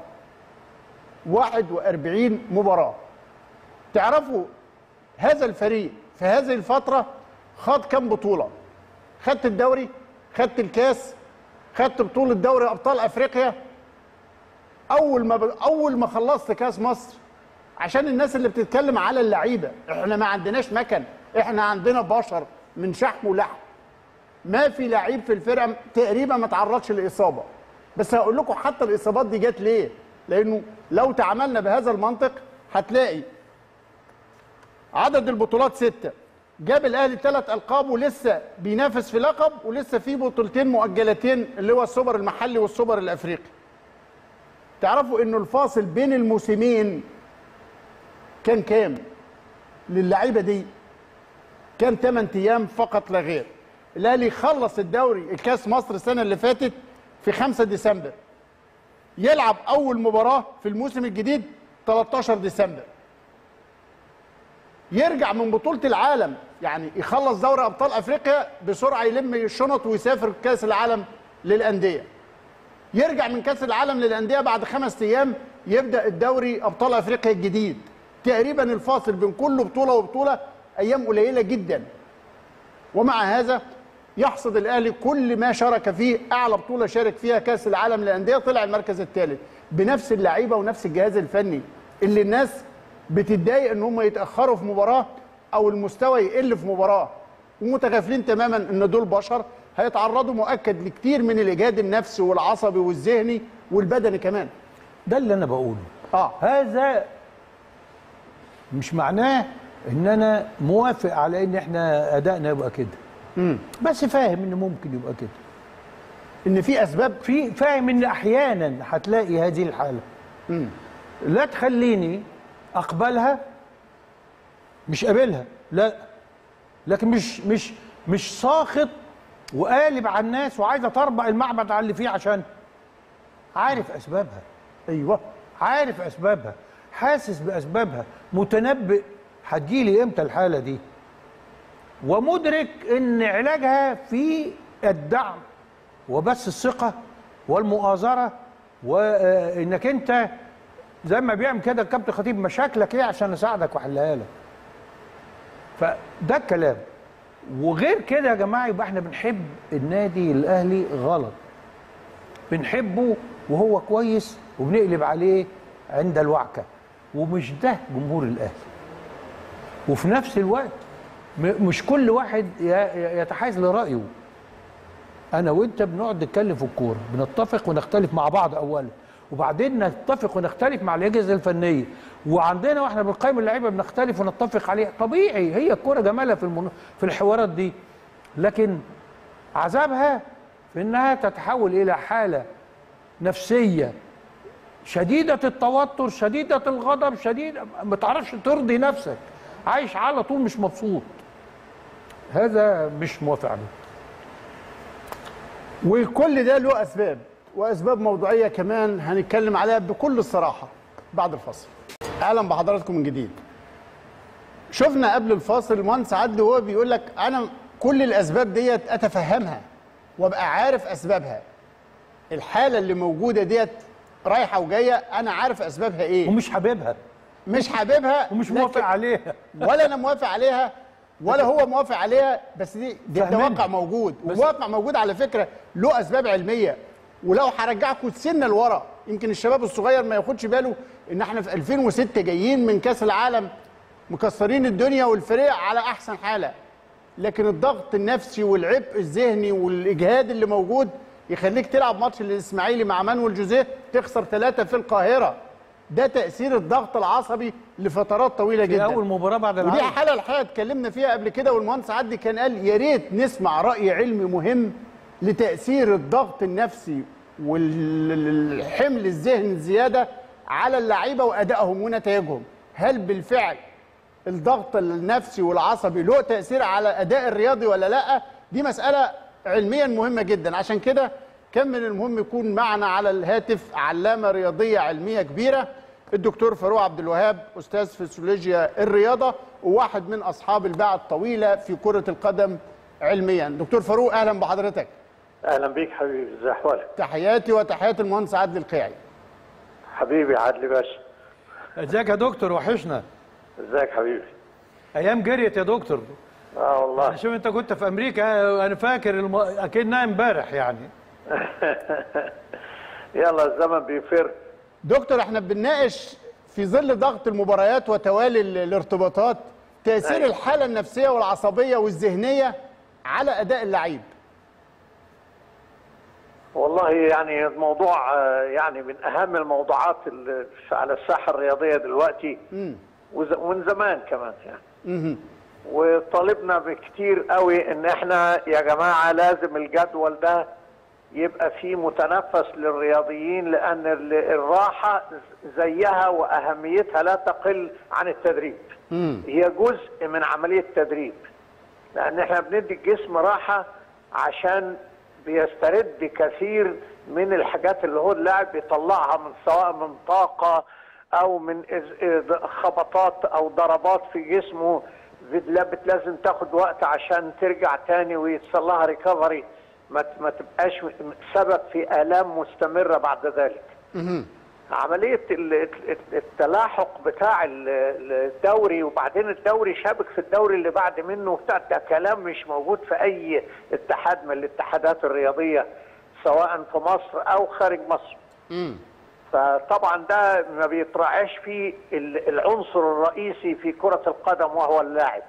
[SPEAKER 2] 41 مباراه تعرفوا هذا الفريق في هذه الفتره خاض كم بطوله خدت الدوري خدت الكاس خدت بطوله دوري ابطال افريقيا اول ما ب... اول ما خلصت كاس مصر عشان الناس اللي بتتكلم على اللعيبه احنا ما عندناش مكن احنا عندنا بشر من شحم ولحم ما في لعيب في الفرقه تقريبا ما تعرضش لاصابه بس هقول لكم حتى الاصابات دي جت ليه لانه لو تعاملنا بهذا المنطق هتلاقي عدد البطولات ستة جاب الاهلي ثلاث القاب ولسه بينافس في لقب ولسه في بطولتين مؤجلتين اللي هو السوبر المحلي والسوبر الافريقي تعرفوا انه الفاصل بين الموسمين كان كام للعيبه دي كان 8 ايام فقط لا غير الاهلي خلص الدوري الكاس مصر السنه اللي فاتت في 5 ديسمبر يلعب اول مباراه في الموسم الجديد 13 ديسمبر يرجع من بطوله العالم يعني يخلص دوري ابطال افريقيا بسرعه يلم الشنط ويسافر كاس العالم للانديه يرجع من كاس العالم للانديه بعد خمس ايام يبدا الدوري ابطال افريقيا الجديد تقريبا الفاصل بين كل بطوله وبطوله ايام قليله جدا ومع هذا يحصد الاهلي كل ما شارك فيه اعلى بطوله شارك فيها كاس العالم للانديه طلع المركز الثالث بنفس اللعيبه ونفس الجهاز الفني اللي الناس بتتضايق ان هم يتاخروا في مباراه او المستوى يقل في مباراه ومتغافلين تماما ان دول بشر هيتعرضوا مؤكد لكتير من الاجهاد النفسي والعصبي والذهني والبدني كمان
[SPEAKER 1] ده اللي انا بقوله
[SPEAKER 2] اه
[SPEAKER 1] هذا مش معناه ان انا موافق على ان احنا ادائنا يبقى كده
[SPEAKER 2] امم
[SPEAKER 1] بس فاهم ان ممكن يبقى كده
[SPEAKER 2] ان في اسباب
[SPEAKER 1] في فاهم ان احيانا هتلاقي هذه الحاله
[SPEAKER 2] امم
[SPEAKER 1] لا تخليني اقبلها مش قابلها لا لكن مش مش مش ساخط وقالب على الناس وعايز اطربق المعبد على اللي فيه عشان عارف اسبابها
[SPEAKER 2] ايوه
[SPEAKER 1] عارف اسبابها حاسس باسبابها متنبئ هتجيلي امتى الحاله دي ومدرك ان علاجها في الدعم وبس الثقه والمؤازره وانك انت زي ما بيعمل كده الكابتن خطيب مشاكلك ايه عشان اساعدك واحلها لك فده الكلام وغير كده يا جماعه يبقى احنا بنحب النادي الاهلي غلط بنحبه وهو كويس وبنقلب عليه عند الوعكه ومش ده جمهور الاهلي وفي نفس الوقت م- مش كل واحد ي- ي- يتحيز لرايه انا وانت بنقعد نتكلم في الكوره بنتفق ونختلف مع بعض اولا وبعدين نتفق ونختلف مع الاجهزه الفنيه وعندنا واحنا بنقيم اللعيبه بنختلف ونتفق عليها طبيعي هي الكوره جمالها في المن... في الحوارات دي لكن عذابها في انها تتحول الى حاله نفسيه شديده التوتر شديده الغضب شديده ما تعرفش ترضي نفسك عايش على طول مش مبسوط هذا مش موافق عليه
[SPEAKER 2] وكل ده له اسباب واسباب موضوعيه كمان هنتكلم عليها بكل الصراحه بعد الفاصل اهلا بحضراتكم من جديد شفنا قبل الفاصل المهندس عدلي وهو بيقول لك انا كل الاسباب ديت اتفهمها وابقى عارف اسبابها الحاله اللي موجوده ديت رايحه وجايه انا عارف اسبابها ايه
[SPEAKER 1] ومش حاببها
[SPEAKER 2] مش حاببها
[SPEAKER 1] ومش
[SPEAKER 2] لكن-
[SPEAKER 1] موافق عليها
[SPEAKER 2] ولا انا موافق عليها ولا هو موافق عليها بس دي ده, ده
[SPEAKER 1] فاهمين.
[SPEAKER 2] واقع موجود
[SPEAKER 1] بس-
[SPEAKER 2] وواقع موجود على فكره له اسباب علميه ولو هرجعكم سنه لورا يمكن الشباب الصغير ما ياخدش باله ان احنا في 2006 جايين من كاس العالم مكسرين الدنيا والفريق على احسن حاله لكن الضغط النفسي والعبء الذهني والاجهاد اللي موجود يخليك تلعب ماتش الاسماعيلي مع مانويل جوزيه تخسر ثلاثه في القاهره ده تاثير الضغط العصبي لفترات طويله
[SPEAKER 1] في
[SPEAKER 2] جدا
[SPEAKER 1] اول مباراه بعد
[SPEAKER 2] ودي
[SPEAKER 1] العوده
[SPEAKER 2] حاله الحقيقه اتكلمنا فيها قبل كده والمهندس عدي كان قال يا ريت نسمع راي علمي مهم لتاثير الضغط النفسي والحمل الذهني الزياده على اللعيبه وادائهم ونتائجهم هل بالفعل الضغط النفسي والعصبي له تاثير على اداء الرياضي ولا لا دي مساله علميا مهمه جدا عشان كده كان من المهم يكون معنا على الهاتف علامه رياضيه علميه كبيره الدكتور فاروق عبد الوهاب استاذ فسيولوجيا الرياضه وواحد من اصحاب الباعه الطويله في كره القدم علميا دكتور فاروق اهلا بحضرتك
[SPEAKER 5] اهلا بيك حبيبي ازي احوالك
[SPEAKER 2] تحياتي وتحيات المهندس عادل القيعي
[SPEAKER 5] حبيبي عادل باشا
[SPEAKER 1] ازيك يا دكتور وحشنا
[SPEAKER 5] ازيك حبيبي
[SPEAKER 1] ايام جريت يا دكتور
[SPEAKER 5] اه والله
[SPEAKER 1] انا شوف انت كنت في امريكا انا فاكر الم... اكنها امبارح يعني
[SPEAKER 5] يلا الزمن بيفر
[SPEAKER 2] دكتور احنا بنناقش في ظل ضغط المباريات وتوالي ال- الارتباطات تاثير
[SPEAKER 5] أيوة.
[SPEAKER 2] الحاله النفسيه والعصبيه والذهنيه على اداء اللعيب
[SPEAKER 5] والله يعني الموضوع آه، يعني من اهم الموضوعات اللي على الساحه الرياضيه دلوقتي وز- ومن زمان كمان يعني وطالبنا بكتير قوي ان احنا يا جماعه لازم الجدول ده يبقى فيه متنفس للرياضيين لان ال- الراحه زيها واهميتها لا تقل عن التدريب هي جزء من عمليه التدريب لان احنا بندي الجسم راحه عشان بيسترد كثير من الحاجات اللي هو اللاعب بيطلعها من سواء من طاقه او من إز- إز- خبطات او ضربات في جسمه بت- لا- بت- لازم تاخد وقت عشان ترجع تاني ويحصل لها ريكفري ما ت- ما تبقاش م- سبب في الام مستمره بعد ذلك. عملية ال- ال- التلاحق بتاع ال- الدوري وبعدين الدوري شابك في الدوري اللي بعد منه بتاع ده كلام مش موجود في أي اتحاد من الاتحادات الرياضية سواء في مصر أو خارج مصر. فطبعا ده ما بيتراعاش فيه ال- العنصر الرئيسي في كرة القدم وهو اللاعب.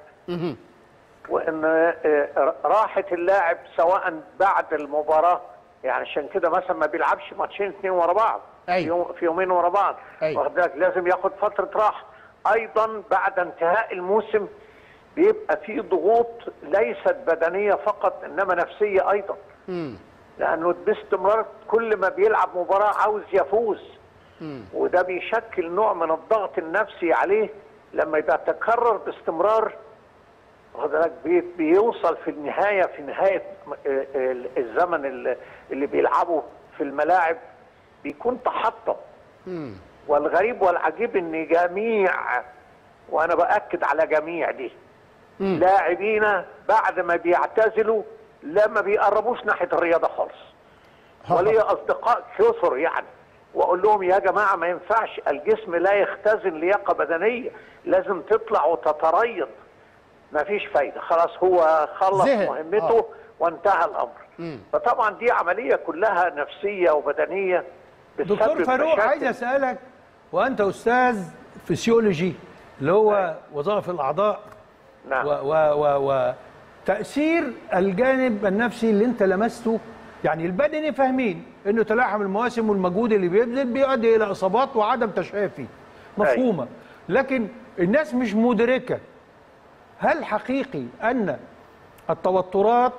[SPEAKER 5] وان آه، راحه اللاعب سواء بعد المباراه يعني عشان كده مثلا ما بيلعبش ماتشين اثنين ورا بعض
[SPEAKER 2] أيوة.
[SPEAKER 5] في يوم- في يومين ورا بعض
[SPEAKER 2] أيوة.
[SPEAKER 5] واخد بالك لازم ياخد فتره راحه ايضا بعد انتهاء الموسم بيبقى في ضغوط ليست بدنيه فقط انما نفسيه ايضا لانه باستمرار كل ما بيلعب مباراه عاوز يفوز وده بيشكل نوع من الضغط النفسي عليه لما يبقى تكرر باستمرار واخد بالك بي- بيوصل في النهايه في نهايه م- آه، آه، الزمن اللي- اللي بيلعبه في الملاعب بيكون تحطم والغريب والعجيب ان جميع وانا باكد على جميع دي لاعبينا بعد ما بيعتزلوا لا ما بيقربوش ناحيه الرياضه خالص ولي اصدقاء كثر يعني واقول لهم يا جماعه ما ينفعش الجسم لا يختزن لياقه بدنيه لازم تطلع وتتريض ما فيش فايده خلاص هو خلص
[SPEAKER 2] زهق.
[SPEAKER 5] مهمته
[SPEAKER 2] آه.
[SPEAKER 5] وانتهى الامر فطبعا دي عمليه كلها نفسيه وبدنيه
[SPEAKER 1] دكتور
[SPEAKER 5] بتسبب
[SPEAKER 1] فاروق
[SPEAKER 5] مشاكل.
[SPEAKER 1] عايز اسالك وانت استاذ فسيولوجي اللي هو وظائف الاعضاء
[SPEAKER 5] نعم
[SPEAKER 1] و و و و تاثير الجانب النفسي اللي انت لمسته يعني البدني فاهمين انه تلاحم المواسم والمجهود اللي بيبذل بيؤدي الى اصابات وعدم تشافي مفهومه لكن الناس مش مدركه هل حقيقي ان التوترات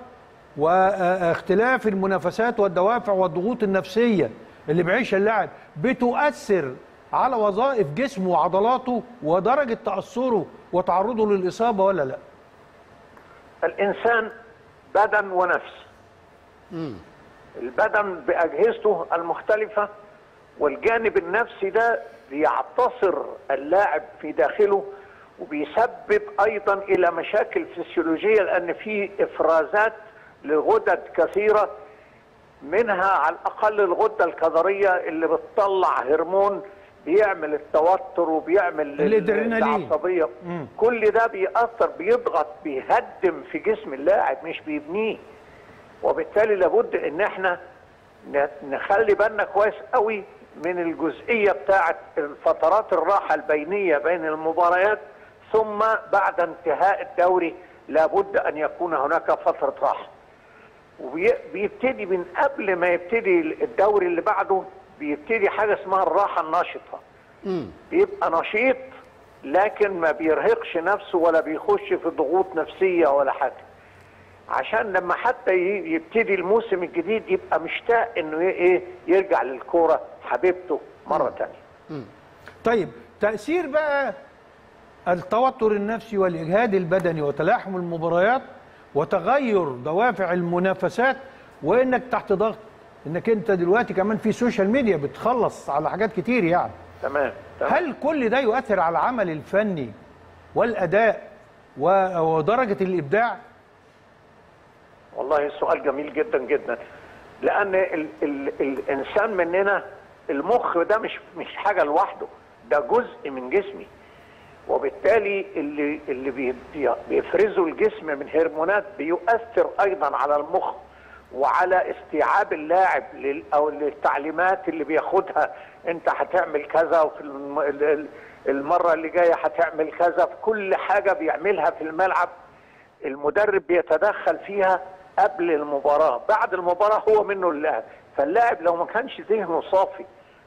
[SPEAKER 1] واختلاف المنافسات والدوافع والضغوط النفسيه اللي بيعيشها اللاعب بتؤثر على وظائف جسمه وعضلاته ودرجه تاثره وتعرضه للاصابه ولا لا؟
[SPEAKER 5] الانسان بدن ونفس البدن باجهزته المختلفه والجانب النفسي ده بيعتصر اللاعب في داخله وبيسبب ايضا الى مشاكل فسيولوجيه لان في افرازات لغدد كثيره منها على الاقل الغده الكظريه اللي بتطلع هرمون بيعمل التوتر وبيعمل ال-
[SPEAKER 1] الإدرينالين.
[SPEAKER 5] العصبيه كل ده بيأثر بيضغط بيهدم في جسم اللاعب مش بيبنيه وبالتالي لابد ان احنا ن- نخلي بالنا كويس قوي من الجزئيه بتاعه الفترات الراحه البينيه بين المباريات ثم بعد انتهاء الدوري لابد ان يكون هناك فتره راحه وبيبتدي من قبل ما يبتدي الدوري اللي بعده بيبتدي حاجه اسمها الراحه النشطه بيبقى نشيط لكن ما بيرهقش نفسه ولا بيخش في ضغوط نفسيه ولا حاجه عشان لما حتى ي- يبتدي الموسم الجديد يبقى مشتاق انه ي- ايه يرجع للكوره حبيبته مره تانية
[SPEAKER 1] طيب تأثير بقى التوتر النفسي والإجهاد البدني وتلاحم المباريات وتغير دوافع المنافسات وإنك تحت ضغط إنك أنت دلوقتي كمان في سوشيال ميديا بتخلص على حاجات كتير يعني
[SPEAKER 5] تمام تمام
[SPEAKER 1] هل كل ده يؤثر على العمل الفني والأداء و- ودرجة الإبداع؟
[SPEAKER 5] والله سؤال جميل جدا جدا لان ال ال الانسان مننا المخ ده مش مش حاجه لوحده ده جزء من جسمي وبالتالي اللي اللي بي- بي- بيفرزه الجسم من هرمونات بيؤثر ايضا على المخ وعلى استيعاب اللاعب لل او للتعليمات اللي بياخدها انت هتعمل كذا وفي الم- ال- ال- المره اللي جايه هتعمل كذا في كل حاجه بيعملها في الملعب المدرب بيتدخل فيها قبل المباراة بعد المباراة هو منه اللاعب فاللاعب لو ما كانش ذهنه صافي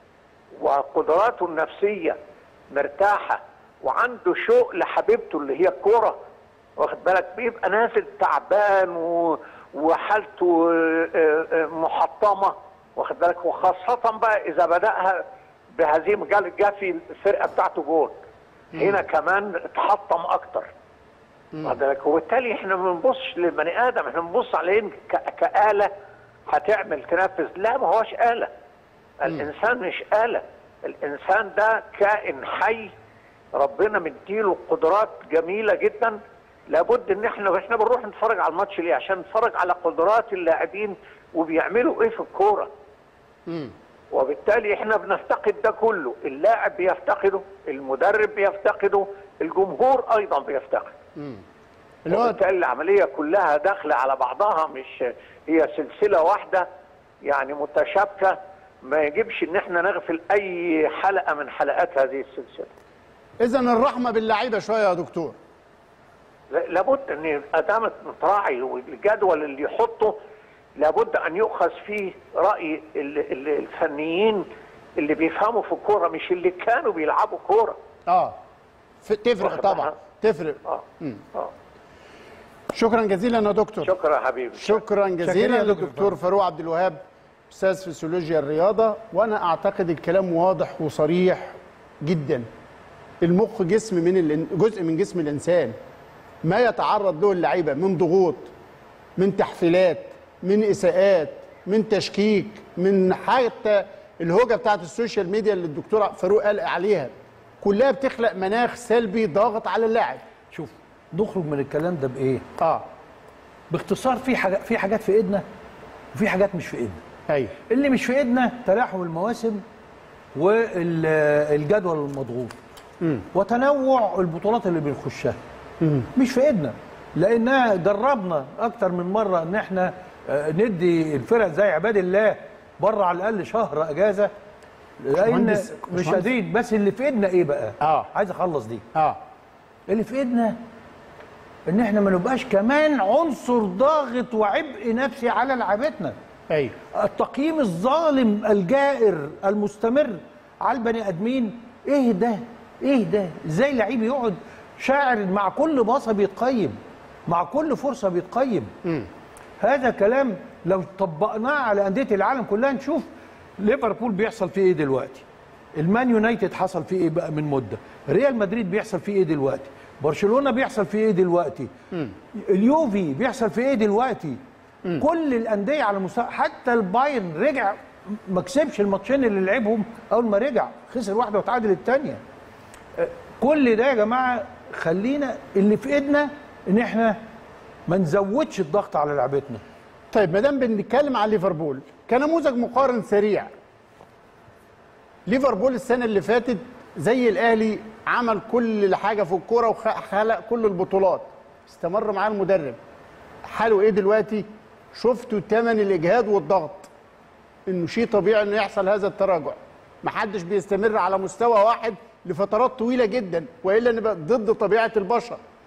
[SPEAKER 5] وقدراته النفسية مرتاحة وعنده شوق لحبيبته اللي هي الكورة واخد بالك بيبقى نازل تعبان و... وحالته آه، آه، محطمة واخد بالك وخاصة بقى إذا بدأها بهزيمة جال جافي الفرقة بتاعته جول هنا كمان اتحطم أكتر واخد بالك وبالتالي احنا ما بنبصش للبني ادم احنا بنبص عليه ك- كآلة هتعمل تنفذ لا ما هوش آلة الانسان مش آلة الانسان ده كائن حي ربنا مديله قدرات جميلة جدا لابد ان احنا احنا بنروح نتفرج على الماتش ليه عشان نتفرج على قدرات اللاعبين وبيعملوا ايه في الكوره وبالتالي احنا بنفتقد ده كله اللاعب بيفتقده المدرب بيفتقده الجمهور ايضا بيفتقد
[SPEAKER 2] اللي هو
[SPEAKER 5] وبالتالي العمليه كلها داخله على بعضها مش هي سلسله واحده يعني متشابكه ما يجبش ان احنا نغفل اي حلقه من حلقات هذه السلسله
[SPEAKER 2] اذا الرحمه باللعيبه شويه يا دكتور
[SPEAKER 5] لا- لابد ان ادامه متراعي والجدول اللي يحطه لابد ان يؤخذ فيه راي ال- ال- الفنيين اللي بيفهموا في الكوره مش اللي كانوا بيلعبوا كوره
[SPEAKER 2] اه ف- تفرق
[SPEAKER 5] واخد
[SPEAKER 2] طبعا
[SPEAKER 5] بالك؟
[SPEAKER 2] تفرق
[SPEAKER 5] اه اه
[SPEAKER 2] شكرا جزيلا يا دكتور
[SPEAKER 5] شكرا يا حبيبي
[SPEAKER 2] شكرا جزيلا
[SPEAKER 1] شكرا يا دكتور
[SPEAKER 2] للدكتور فاروق عبد الوهاب استاذ فسيولوجيا الرياضه وانا اعتقد الكلام واضح وصريح جدا المخ جسم من الإن- جزء من جسم الانسان ما يتعرض له اللعيبه من ضغوط من تحفيلات من اساءات من تشكيك من حتى الهوجه بتاعت السوشيال ميديا اللي الدكتور فاروق قال عليها كلها بتخلق مناخ سلبي ضاغط على اللاعب
[SPEAKER 1] شوف نخرج من الكلام ده بايه؟
[SPEAKER 2] اه
[SPEAKER 1] باختصار في حاجات في حاجات في ايدنا وفي حاجات مش في ايدنا.
[SPEAKER 2] ايوه
[SPEAKER 1] اللي مش في ايدنا تلاحم المواسم والجدول المضغوط وتنوع البطولات اللي بنخشها مش في ايدنا لانها جربنا اكتر من مره ان احنا آه، ندي الفرق زي عباد الله بره على الاقل شهر اجازه لان
[SPEAKER 2] باشمهندس-
[SPEAKER 1] مش
[SPEAKER 2] باشمهندس.
[SPEAKER 1] قادرين بس اللي في ايدنا ايه بقى؟
[SPEAKER 2] آه.
[SPEAKER 1] عايز اخلص دي
[SPEAKER 2] اه
[SPEAKER 1] اللي في ايدنا ان احنا ما نبقاش كمان عنصر ضاغط وعبء نفسي على لعيبتنا
[SPEAKER 2] ايوه
[SPEAKER 1] التقييم الظالم الجائر المستمر على البني ادمين ايه ده ايه ده ازاي لعيب يقعد شاعر مع كل باصه بيتقيم مع كل فرصه بيتقيم هذا كلام لو طبقناه على انديه العالم كلها نشوف ليفربول بيحصل فيه ايه دلوقتي المان يونايتد حصل فيه ايه بقى من مده ريال مدريد بيحصل فيه ايه دلوقتي برشلونه بيحصل فيه ايه دلوقتي اليوفي بيحصل فيه ايه دلوقتي كل الانديه على مستوى حتى البايرن رجع ما كسبش الماتشين اللي لعبهم اول ما رجع خسر واحده وتعادل الثانيه كل ده يا جماعه خلينا اللي في ايدنا ان احنا ما نزودش الضغط على لعبتنا
[SPEAKER 2] طيب ما دام بنتكلم عن ليفربول كنموذج مقارن سريع ليفربول السنه اللي فاتت زي الاهلي عمل كل حاجه في الكوره وخلق كل البطولات استمر معاه المدرب حاله ايه دلوقتي شفتوا ثمن الاجهاد والضغط انه شيء طبيعي انه يحصل هذا التراجع محدش بيستمر على مستوى واحد لفترات طويله جدا والا نبقى ضد طبيعه البشر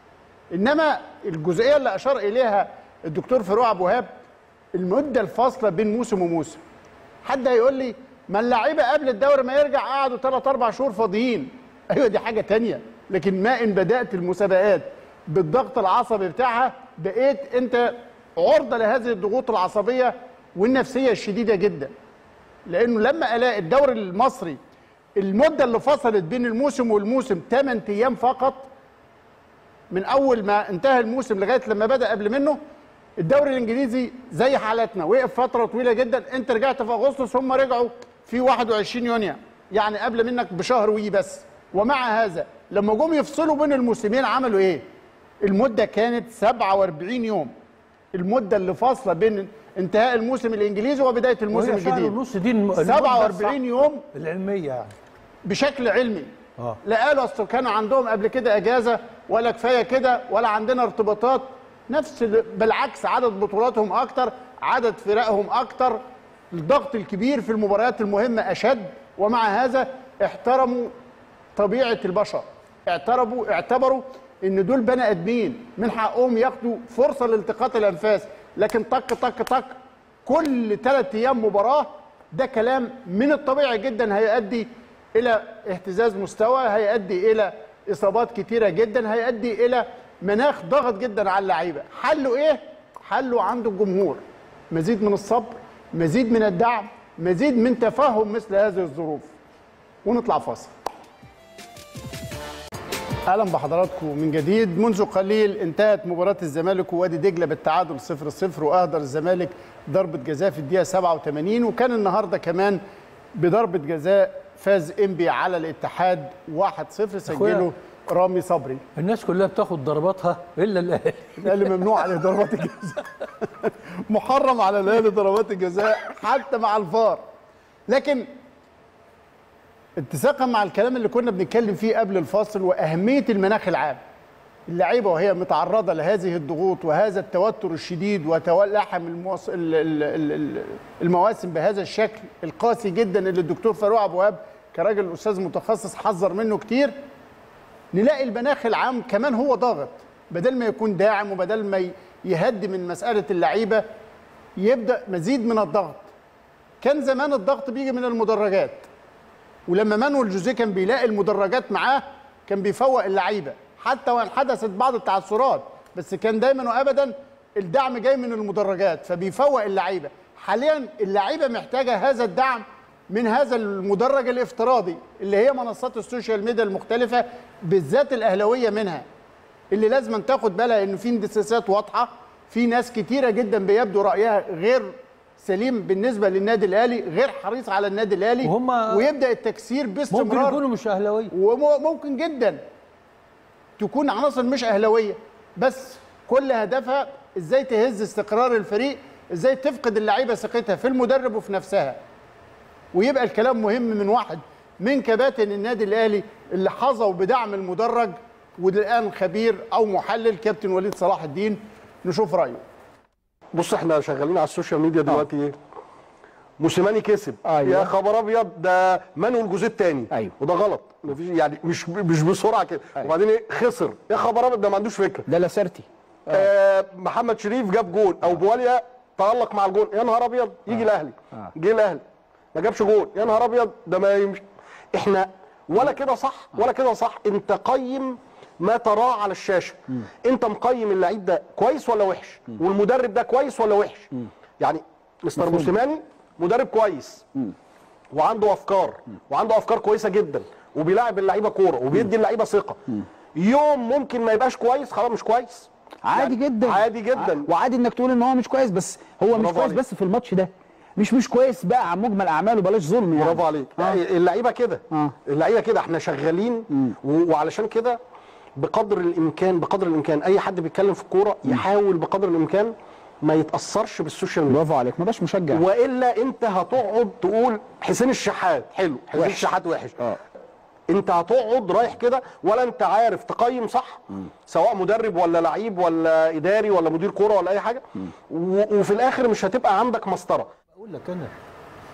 [SPEAKER 2] انما الجزئيه اللي اشار اليها الدكتور فاروق ابو وهاب المده الفاصله بين موسم وموسم حد هيقول لي ما اللعيبه قبل الدوري ما يرجع قعدوا 3 4 شهور فاضيين ايوه دي حاجه تانية لكن ما ان بدات المسابقات بالضغط العصبي بتاعها بقيت انت عرضه لهذه الضغوط العصبيه والنفسيه الشديده جدا لانه لما الاقي الدوري المصري المده اللي فصلت بين الموسم والموسم 8 ايام فقط من اول ما انتهى الموسم لغايه لما بدا قبل منه الدوري الانجليزي زي حالتنا وقف فتره طويله جدا انت رجعت في اغسطس هم رجعوا في 21 يونيو يعني قبل منك بشهر وي بس ومع هذا لما جم يفصلوا بين الموسمين عملوا ايه المده كانت 47 يوم المده اللي فاصله بين انتهاء الموسم الانجليزي وبدايه الموسم
[SPEAKER 1] وهي شهر
[SPEAKER 2] الجديد
[SPEAKER 1] ونص دي الم- المدة
[SPEAKER 2] 47
[SPEAKER 1] الصح-
[SPEAKER 2] يوم
[SPEAKER 1] العلميه يعني
[SPEAKER 2] بشكل علمي
[SPEAKER 1] اه
[SPEAKER 2] لا قالوا اصل كانوا عندهم قبل كده اجازه ولا كفايه كده ولا عندنا ارتباطات نفس ال- بالعكس عدد بطولاتهم اكتر عدد فرقهم اكتر الضغط الكبير في المباريات المهمه اشد ومع هذا احترموا طبيعه البشر اعترفوا اعتبروا ان دول بني ادمين من حقهم ياخدوا فرصه لالتقاط الانفاس لكن طق طق طق كل ثلاث ايام مباراه ده كلام من الطبيعي جدا هيؤدي الى اهتزاز مستوى هيؤدي الى اصابات كتيره جدا هيؤدي الى مناخ ضغط جدا على اللعيبه حله ايه حله عند الجمهور مزيد من الصبر مزيد من الدعم مزيد من تفهم مثل هذه الظروف ونطلع فاصل اهلا بحضراتكم من جديد منذ قليل انتهت مباراه الزمالك ووادي دجله بالتعادل 0-0 واهدر الزمالك ضربه جزاء في الدقيقه 87 وكان النهارده كمان بضربه جزاء فاز انبي على الاتحاد 1-0 سجله رامي صبري
[SPEAKER 1] الناس كلها بتاخد ضرباتها الا الاهلي
[SPEAKER 2] الاهلي ممنوع عليه ضربات الجزاء محرم على الاهلي ضربات الجزاء حتى مع الفار لكن اتساقا مع الكلام اللي كنا بنتكلم فيه قبل الفاصل واهميه المناخ العام اللعيبه وهي متعرضه لهذه الضغوط وهذا التوتر الشديد وتلحم الموص... ال- ال- ال- ال- المواسم بهذا الشكل القاسي جدا اللي الدكتور فاروق ابو وهاب كراجل استاذ متخصص حذر منه كتير نلاقي المناخ العام كمان هو ضاغط بدل ما يكون داعم وبدل ما ي- يهدي من مساله اللعيبه يبدا مزيد من الضغط كان زمان الضغط بيجي من المدرجات ولما مانويل جوزيه كان بيلاقي المدرجات معاه كان بيفوق اللعيبه حتى وان حدثت بعض التعثرات بس كان دايما وابدا الدعم جاي من المدرجات فبيفوق اللعيبه حاليا اللعيبه محتاجه هذا الدعم من هذا المدرج الافتراضي اللي هي منصات السوشيال ميديا المختلفه بالذات الاهلاويه منها اللي لازم تاخد بالها ان في انبساطات واضحه في ناس كتيره جدا بيبدو رايها غير سليم بالنسبه للنادي الاهلي غير حريص على النادي الاهلي
[SPEAKER 1] وهم-
[SPEAKER 2] ويبدا التكسير
[SPEAKER 1] ممكن
[SPEAKER 2] باستمرار
[SPEAKER 1] يكونوا مش اهلاويه
[SPEAKER 2] وممكن جدا تكون عناصر مش اهلاويه بس كل هدفها ازاي تهز استقرار الفريق ازاي تفقد اللعيبه ثقتها في المدرب وفي نفسها ويبقى الكلام مهم من واحد من كباتن النادي الاهلي اللي حظوا بدعم المدرج والان خبير او محلل كابتن وليد صلاح الدين نشوف رايه
[SPEAKER 6] بص احنا شغالين على السوشيال ميديا دلوقتي ايه موسيماني كسب
[SPEAKER 7] أيوة.
[SPEAKER 6] يا خبر ابيض ده مانويل جوزيه الثاني
[SPEAKER 7] أيوة.
[SPEAKER 6] وده غلط مفيش يعني مش مش بسرعه كده
[SPEAKER 7] أيوة.
[SPEAKER 6] وبعدين ايه خسر يا خبر ابيض ده ما عندوش فكره
[SPEAKER 7] ده لاسارتي
[SPEAKER 6] آه محمد شريف جاب جول او بواليا تالق مع الجول يا نهار ابيض يجي الاهلي جه الاهلي ما جابش جول يا نهار ابيض ده ما يمشي احنا ولا كده صح ولا كده صح انت قيم ما تراه على الشاشه انت مقيم اللعيب ده كويس ولا وحش والمدرب ده كويس ولا وحش يعني مستر موسيماني مدرب كويس وعنده افكار وعنده افكار كويسه جدا وبيلاعب اللعيبه كوره وبيدي اللعيبه ثقه يوم ممكن ما يبقاش كويس خلاص مش كويس
[SPEAKER 7] عادي
[SPEAKER 6] يعني
[SPEAKER 7] جدا
[SPEAKER 6] عادي جدا
[SPEAKER 7] وعادي انك تقول ان هو مش كويس بس هو مش
[SPEAKER 6] برافو
[SPEAKER 7] كويس
[SPEAKER 6] عليك.
[SPEAKER 7] بس في الماتش ده مش مش كويس بقى عن مجمل اعماله بلاش ظلم يعني
[SPEAKER 6] برافو عليك
[SPEAKER 7] آه.
[SPEAKER 6] اللعيبه كده
[SPEAKER 7] آه.
[SPEAKER 6] اللعيبه كده احنا شغالين و- وعلشان كده بقدر الامكان بقدر الامكان اي حد بيتكلم في الكوره يحاول بقدر الامكان ما يتاثرش بالسوشيال ميديا
[SPEAKER 7] برافو عليك ما بقاش مشجع
[SPEAKER 6] والا انت هتقعد تقول حسين الشحات حلو حسين
[SPEAKER 7] وحش.
[SPEAKER 6] الشحات وحش
[SPEAKER 7] اه
[SPEAKER 6] انت هتقعد رايح كده ولا انت عارف تقيم صح سواء مدرب ولا لعيب ولا اداري ولا مدير كوره ولا اي حاجه و- وفي الاخر مش هتبقى عندك مسطره
[SPEAKER 1] بقول لك انا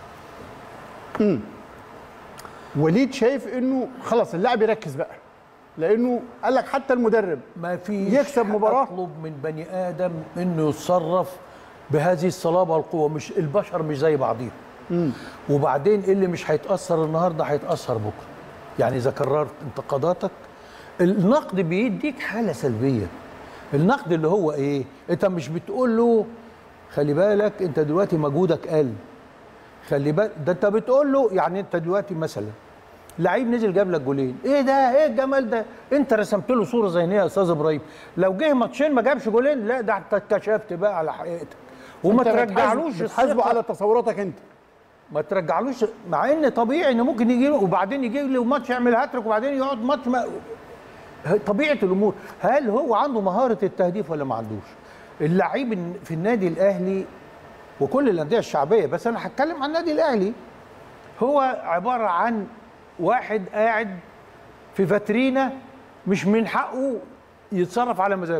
[SPEAKER 2] وليد شايف انه خلاص اللاعب يركز بقى لانه قال لك حتى المدرب
[SPEAKER 1] ما فيش
[SPEAKER 2] يكسب مباراة؟
[SPEAKER 1] اطلب من بني ادم انه يتصرف بهذه الصلابه والقوه مش البشر مش زي بعضهم وبعدين اللي مش هيتاثر النهارده هيتاثر بكره يعني اذا كررت انتقاداتك النقد بيديك حاله سلبيه النقد اللي هو ايه انت مش بتقول له خلي بالك انت دلوقتي مجهودك قل خلي بالك ده انت بتقول له يعني انت دلوقتي مثلا لعيب نزل جاب لك جولين ايه ده ايه الجمال ده انت رسمت له صوره ذهنيه يا استاذ ابراهيم لو جه ماتشين ما جابش جولين لا ده انت اتكشفت بقى على حقيقتك وما
[SPEAKER 2] أنت بتحاسب-
[SPEAKER 1] ترجعلوش
[SPEAKER 2] بتحاسبه
[SPEAKER 1] الثقة.
[SPEAKER 2] على تصوراتك انت
[SPEAKER 1] ما ترجعلوش مع ان طبيعي ان ممكن يجي له وبعدين يجي له ماتش يعمل هاتريك وبعدين يقعد ماتش ما طبيعه الامور هل هو عنده مهاره التهديف ولا ما عندوش اللعيب في النادي الاهلي وكل الانديه الشعبيه بس انا هتكلم عن النادي الاهلي هو عباره عن واحد قاعد في فاترينا مش من حقه يتصرف على مزاجه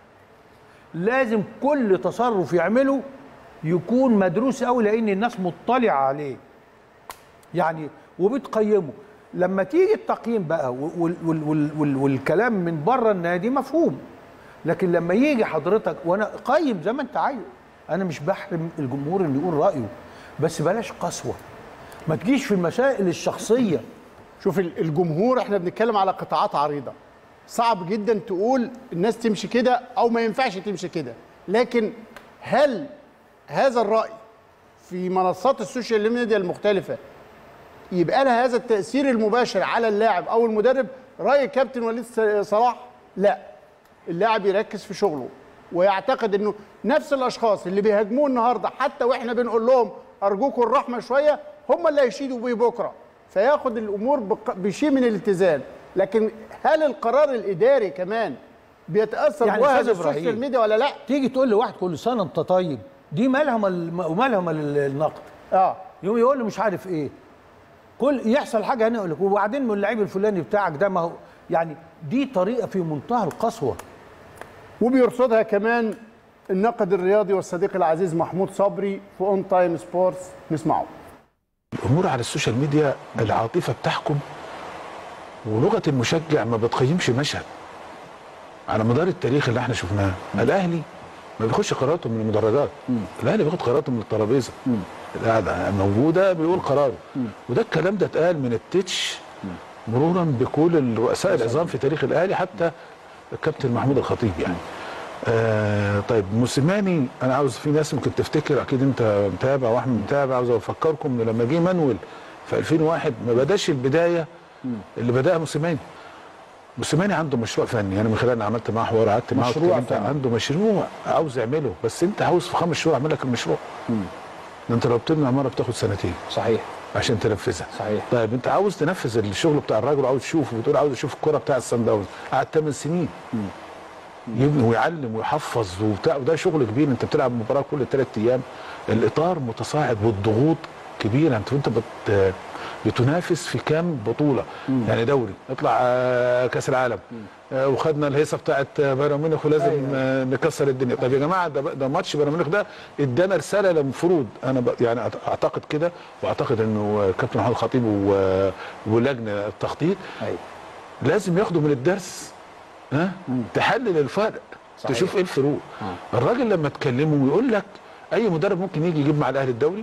[SPEAKER 1] لازم كل تصرف يعمله يكون مدروس قوي لان الناس مطلعه عليه يعني وبتقيمه لما تيجي التقييم بقى وال وال وال وال والكلام من بره النادي مفهوم لكن لما يجي حضرتك وانا قيم زي ما انت عايز انا مش بحرم الجمهور انه يقول رايه بس بلاش قسوه ما تجيش في المسائل الشخصيه
[SPEAKER 2] شوف ال- الجمهور احنا بنتكلم على قطاعات عريضه صعب جدا تقول الناس تمشي كده او ما ينفعش تمشي كده لكن هل هذا الراي في منصات السوشيال ميديا المختلفه يبقى لها هذا التاثير المباشر على اللاعب او المدرب راي كابتن وليد س- صلاح لا اللاعب يركز في شغله ويعتقد انه نفس الاشخاص اللي بيهاجموه النهارده حتى واحنا بنقول لهم ارجوكم الرحمه شويه هم اللي هيشيدوا بيه بكره فياخد الامور بق- بشيء من الاتزان لكن هل القرار الاداري كمان بيتاثر
[SPEAKER 1] يعني
[SPEAKER 2] بوهج
[SPEAKER 1] أستاذ إبراهيم،
[SPEAKER 2] السوشيال ميديا ولا لا؟
[SPEAKER 1] تيجي تقول لواحد كل سنه انت طيب دي مالها مال- ومالها مال النقد
[SPEAKER 2] اه
[SPEAKER 1] يقوم يقول له مش عارف ايه كل يحصل حاجه هنا يقول لك وبعدين من اللعيب الفلاني بتاعك ده ما هو يعني دي طريقه في منتهى القسوه
[SPEAKER 2] وبيرصدها كمان الناقد الرياضي والصديق العزيز محمود صبري في اون تايم سبورتس نسمعه
[SPEAKER 8] الامور على السوشيال ميديا العاطفه بتحكم ولغه المشجع ما بتقيمش مشهد على مدار التاريخ اللي احنا شفناه الاهلي ما بياخدش قراراته من المدرجات الاهلي بياخد قراراته من الترابيزه القاعده موجوده بيقول قراره وده الكلام ده اتقال من التتش مرورا بكل الرؤساء العظام في تاريخ الاهلي حتى الكابتن محمود الخطيب يعني آه طيب موسيماني انا عاوز في ناس ممكن تفتكر اكيد انت متابع واحمد متابع عاوز افكركم ان لما جه مانويل في 2001 ما بداش البدايه اللي بداها موسيماني موسيماني عنده مشروع فني انا من خلال أنا عملت معاه حوار قعدت معاه
[SPEAKER 7] مشروع
[SPEAKER 8] واتكلمت
[SPEAKER 7] فني.
[SPEAKER 8] عنده مشروع عاوز يعمله بس انت عاوز في خمس شهور اعمل لك المشروع ده انت لو بتبني عماره بتاخد سنتين
[SPEAKER 7] صحيح
[SPEAKER 8] عشان تنفذها
[SPEAKER 7] صحيح.
[SPEAKER 8] طيب انت عاوز تنفذ الشغل بتاع الراجل وعاوز تشوفه بتقول عاوز اشوف الكره بتاع السان داونز قعد 8 سنين يبني ويعلم ويحفظ وبتاع وده شغل كبير انت بتلعب مباراه كل ثلاث ايام الاطار متصاعد والضغوط كبيره انت وانت بت بتنافس في كام بطوله يعني دوري اطلع آه، كاس العالم آه، وخدنا الهيصه بتاعت آه، بايرن ميونخ ولازم آه، نكسر الدنيا طب يا جماعه ده ده ماتش بايرن ميونخ ده ادانا رساله المفروض انا ب- يعني أعت- اعتقد كده واعتقد انه آه، كابتن محمد الخطيب و- ولجنه التخطيط
[SPEAKER 7] ايوه
[SPEAKER 8] لازم ياخدوا من الدرس ها تحلل الفرق
[SPEAKER 7] صحيح.
[SPEAKER 8] تشوف ايه الفروق الراجل لما تكلمه ويقول لك اي مدرب ممكن يجي يجيب مع الاهلي الدوري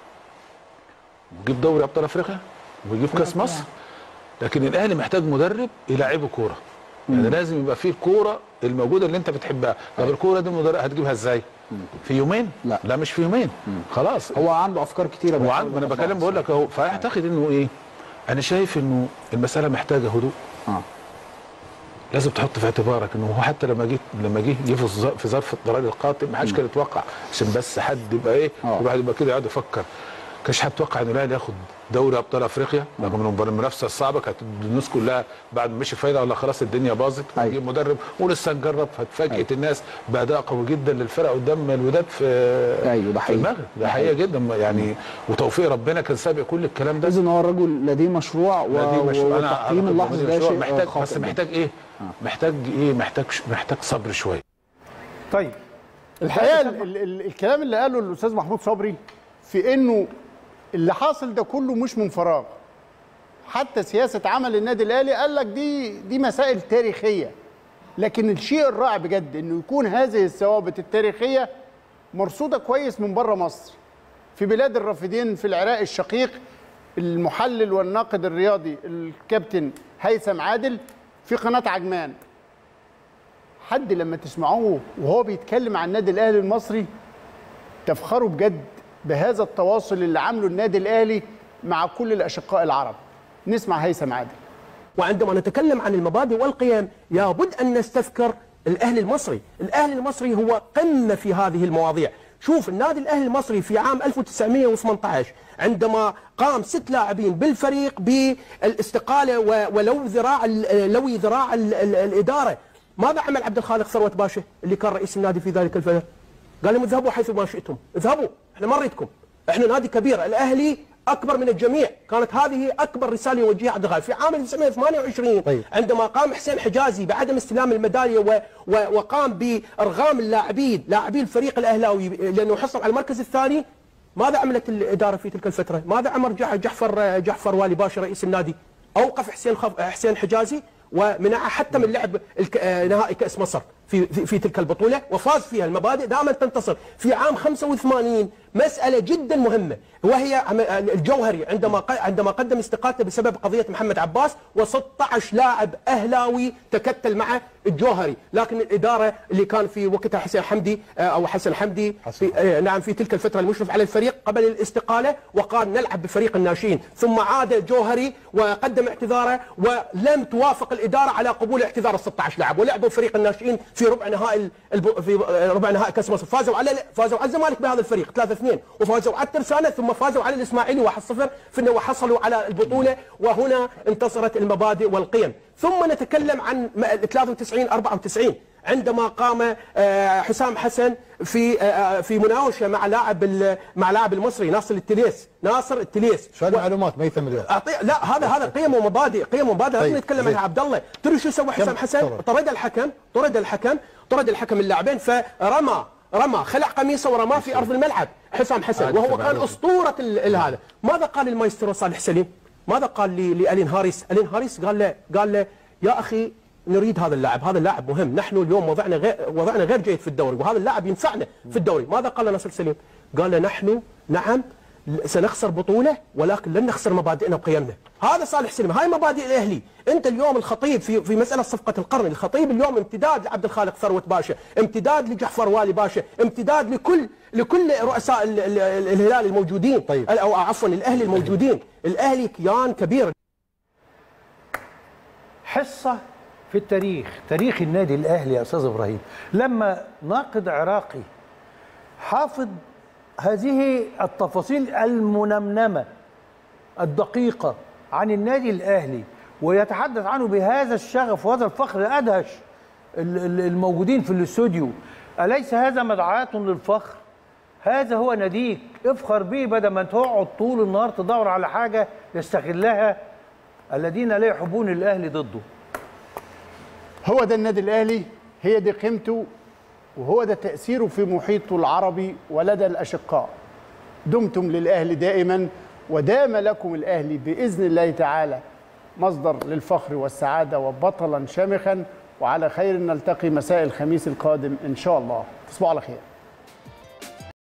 [SPEAKER 8] ويجيب دوري ابطال افريقيا ويجيب كاس مصر لكن الاهلي محتاج مدرب يلعبه كوره يعني لازم يبقى فيه الكوره الموجوده اللي انت بتحبها طب الكوره دي المدرب هتجيبها ازاي في يومين
[SPEAKER 7] لا.
[SPEAKER 8] لا مش في يومين خلاص
[SPEAKER 7] هو عنده افكار كتيره
[SPEAKER 8] هو
[SPEAKER 7] بيحاول
[SPEAKER 8] عند- ما انا
[SPEAKER 7] يطبقها.
[SPEAKER 8] بكلم بقول لك اهو فاعتقد انه ايه انا شايف انه المساله محتاجه هدوء
[SPEAKER 7] اه
[SPEAKER 8] لازم تحط في اعتبارك انه هو حتى لما جه لما جه جه في الظ- في ظرف الضلال القاتل ما حدش كان يتوقع عشان بس حد يبقى ايه
[SPEAKER 7] آه.
[SPEAKER 8] الواحد يبقى كده يقعد يفكر كانش حد يتوقع انه الاهلي ياخد دوري ابطال افريقيا رغم انه المنافسه الصعبه كانت الناس كلها بعد ما مشي فايده ولا خلاص الدنيا باظت
[SPEAKER 7] أيوة.
[SPEAKER 8] هنجيب مدرب ولسه نجرب فاتفاجئت
[SPEAKER 7] أيوة.
[SPEAKER 8] الناس باداء قوي جدا للفرق قدام الوداد في
[SPEAKER 7] أيوة، ده
[SPEAKER 8] في
[SPEAKER 7] حقيقي.
[SPEAKER 8] المغرب ده حقيقه جدا يعني وتوفيق ربنا كان سابق كل الكلام ده
[SPEAKER 7] اذا هو الرجل لديه مشروع و...
[SPEAKER 8] لا دي مش انا
[SPEAKER 7] والتقييم
[SPEAKER 8] أعتقد
[SPEAKER 7] اللحظي
[SPEAKER 8] إن
[SPEAKER 7] ده
[SPEAKER 8] مشروع
[SPEAKER 7] شيء
[SPEAKER 8] محتاج
[SPEAKER 7] خاطئ
[SPEAKER 8] بس
[SPEAKER 7] جداً.
[SPEAKER 8] محتاج ايه محتاج ايه محتاج محتاج صبر شويه
[SPEAKER 1] طيب
[SPEAKER 2] الحقيقه ال ال ال الكلام اللي قاله الاستاذ محمود صبري في انه اللي حاصل ده كله مش من فراغ حتى سياسه عمل النادي الاهلي قال لك دي دي مسائل تاريخيه لكن الشيء الرائع بجد انه يكون هذه الثوابت التاريخيه مرصوده كويس من بره مصر في بلاد الرافدين في العراق الشقيق المحلل والناقد الرياضي الكابتن هيثم عادل في قناه عجمان حد لما تسمعوه وهو بيتكلم عن النادي الاهلي المصري تفخروا بجد بهذا التواصل اللي عامله النادي الاهلي مع كل الاشقاء العرب نسمع هيثم عادل
[SPEAKER 9] وعندما نتكلم عن المبادئ والقيم لابد أن نستذكر الأهلي المصري الأهلي المصري هو قمة في هذه المواضيع شوف النادي الأهلي المصري في عام 1918 عندما قام ست لاعبين بالفريق بالاستقالة و- ولو ذراع ال- لوي ذراع ال- ال- الإدارة ماذا عمل عبد الخالق ثروت باشا اللي كان رئيس النادي في ذلك الفترة قال لهم اذهبوا حيث ما شئتم اذهبوا احنا ما نريدكم احنا نادي كبير الاهلي اكبر من الجميع كانت هذه اكبر رساله يوجهها عبد الغالي في عام 1928
[SPEAKER 7] طيب.
[SPEAKER 9] عندما قام حسين حجازي بعدم استلام الميداليه و... و... وقام بارغام اللاعبين لاعبي الفريق الاهلاوي لانه حصل على المركز الثاني ماذا عملت الاداره في تلك الفتره؟ ماذا عمل جع- جعفر جعفر والي باشا رئيس النادي؟ اوقف حسين خف... حسين حجازي ومنعه حتى من لعب الك... آه، نهائي كاس مصر في, في في تلك البطوله وفاز فيها المبادئ دائما تنتصر في عام 85 مساله جدا مهمه وهي عم- الجوهري عندما ق- عندما قدم استقالته بسبب قضيه محمد عباس و16 لاعب اهلاوي تكتل مع الجوهري لكن الاداره اللي كان في وقتها حسين حمدي آه، او حسن حمدي في آه، نعم في تلك الفتره المشرف على الفريق قبل الاستقاله وقال نلعب بفريق الناشئين ثم عاد الجوهري وقدم اعتذاره ولم توافق الاداره على قبول اعتذار ال 16 لاعب ولعبوا فريق الناشئين في ربع نهائي الب... في ربع نهائي كاس مصر فازوا على فازوا على الزمالك بهذا الفريق 3 2 وفازوا على الترسانه ثم فازوا على الاسماعيلي 1 0 في انه وحصلوا على البطوله وهنا انتصرت المبادئ والقيم ثم نتكلم عن م- 93 94 عندما قام آه، حسام حسن في آه، في مناوشه مع لاعب ال- مع لاعب المصري ناصر التليس ناصر التليس
[SPEAKER 7] شو معلومات ميثم اليوم
[SPEAKER 9] أعطي لا هذا هذا قيم ومبادئ قيم ومبادئ لازم
[SPEAKER 7] طيب،
[SPEAKER 9] نتكلم
[SPEAKER 7] زين.
[SPEAKER 9] عنها عبد الله تدري شو سوى حسام
[SPEAKER 7] يلا،
[SPEAKER 9] حسن
[SPEAKER 7] تفضل.
[SPEAKER 9] طرد الحكم طرد الحكم طرد الحكم اللاعبين فرمى رمى خلع قميصه ورماه في ارض الملعب حسام حسن وهو كان اسطوره ال- ال- هذا ماذا قال المايسترو صالح سليم ماذا قال ل- لالين هاريس الين هاريس قال له قال له يا اخي نريد هذا اللاعب هذا اللاعب مهم نحن اليوم وضعنا غير وضعنا غير جيد في الدوري وهذا اللاعب ينفعنا في الدوري ماذا قال ناصر سليم قال له نحن نعم سنخسر بطوله ولكن لن نخسر مبادئنا وقيمنا هذا صالح سليم هاي مبادئ الاهلي انت اليوم الخطيب في في مساله صفقه القرن الخطيب اليوم امتداد لعبد الخالق ثروت باشا امتداد لجعفر والي باشا امتداد لكل لكل رؤساء ال- ال- ال- الهلال الموجودين
[SPEAKER 7] طيب.
[SPEAKER 9] او عفوا الاهلي الموجودين الاهلي كيان كبير
[SPEAKER 1] حصة في التاريخ تاريخ النادي الأهلي يا أستاذ إبراهيم لما ناقد عراقي حافظ هذه التفاصيل المنمنمة الدقيقة عن النادي الأهلي ويتحدث عنه بهذا الشغف وهذا الفخر الأدهش ال- ال- الموجودين في الاستوديو أليس هذا مدعاة للفخر؟ هذا هو ناديك افخر به بدل ما تقعد طول النهار تدور على حاجة يستغلها الذين لا يحبون الأهلي ضده
[SPEAKER 2] هو ده النادي الاهلي هي دي قيمته وهو ده تاثيره في محيطه العربي ولدى الاشقاء دمتم للاهلي دائما ودام لكم الاهلي باذن الله تعالى مصدر للفخر والسعاده وبطلا شامخا وعلى خير نلتقي مساء الخميس القادم ان شاء الله تصبحوا على خير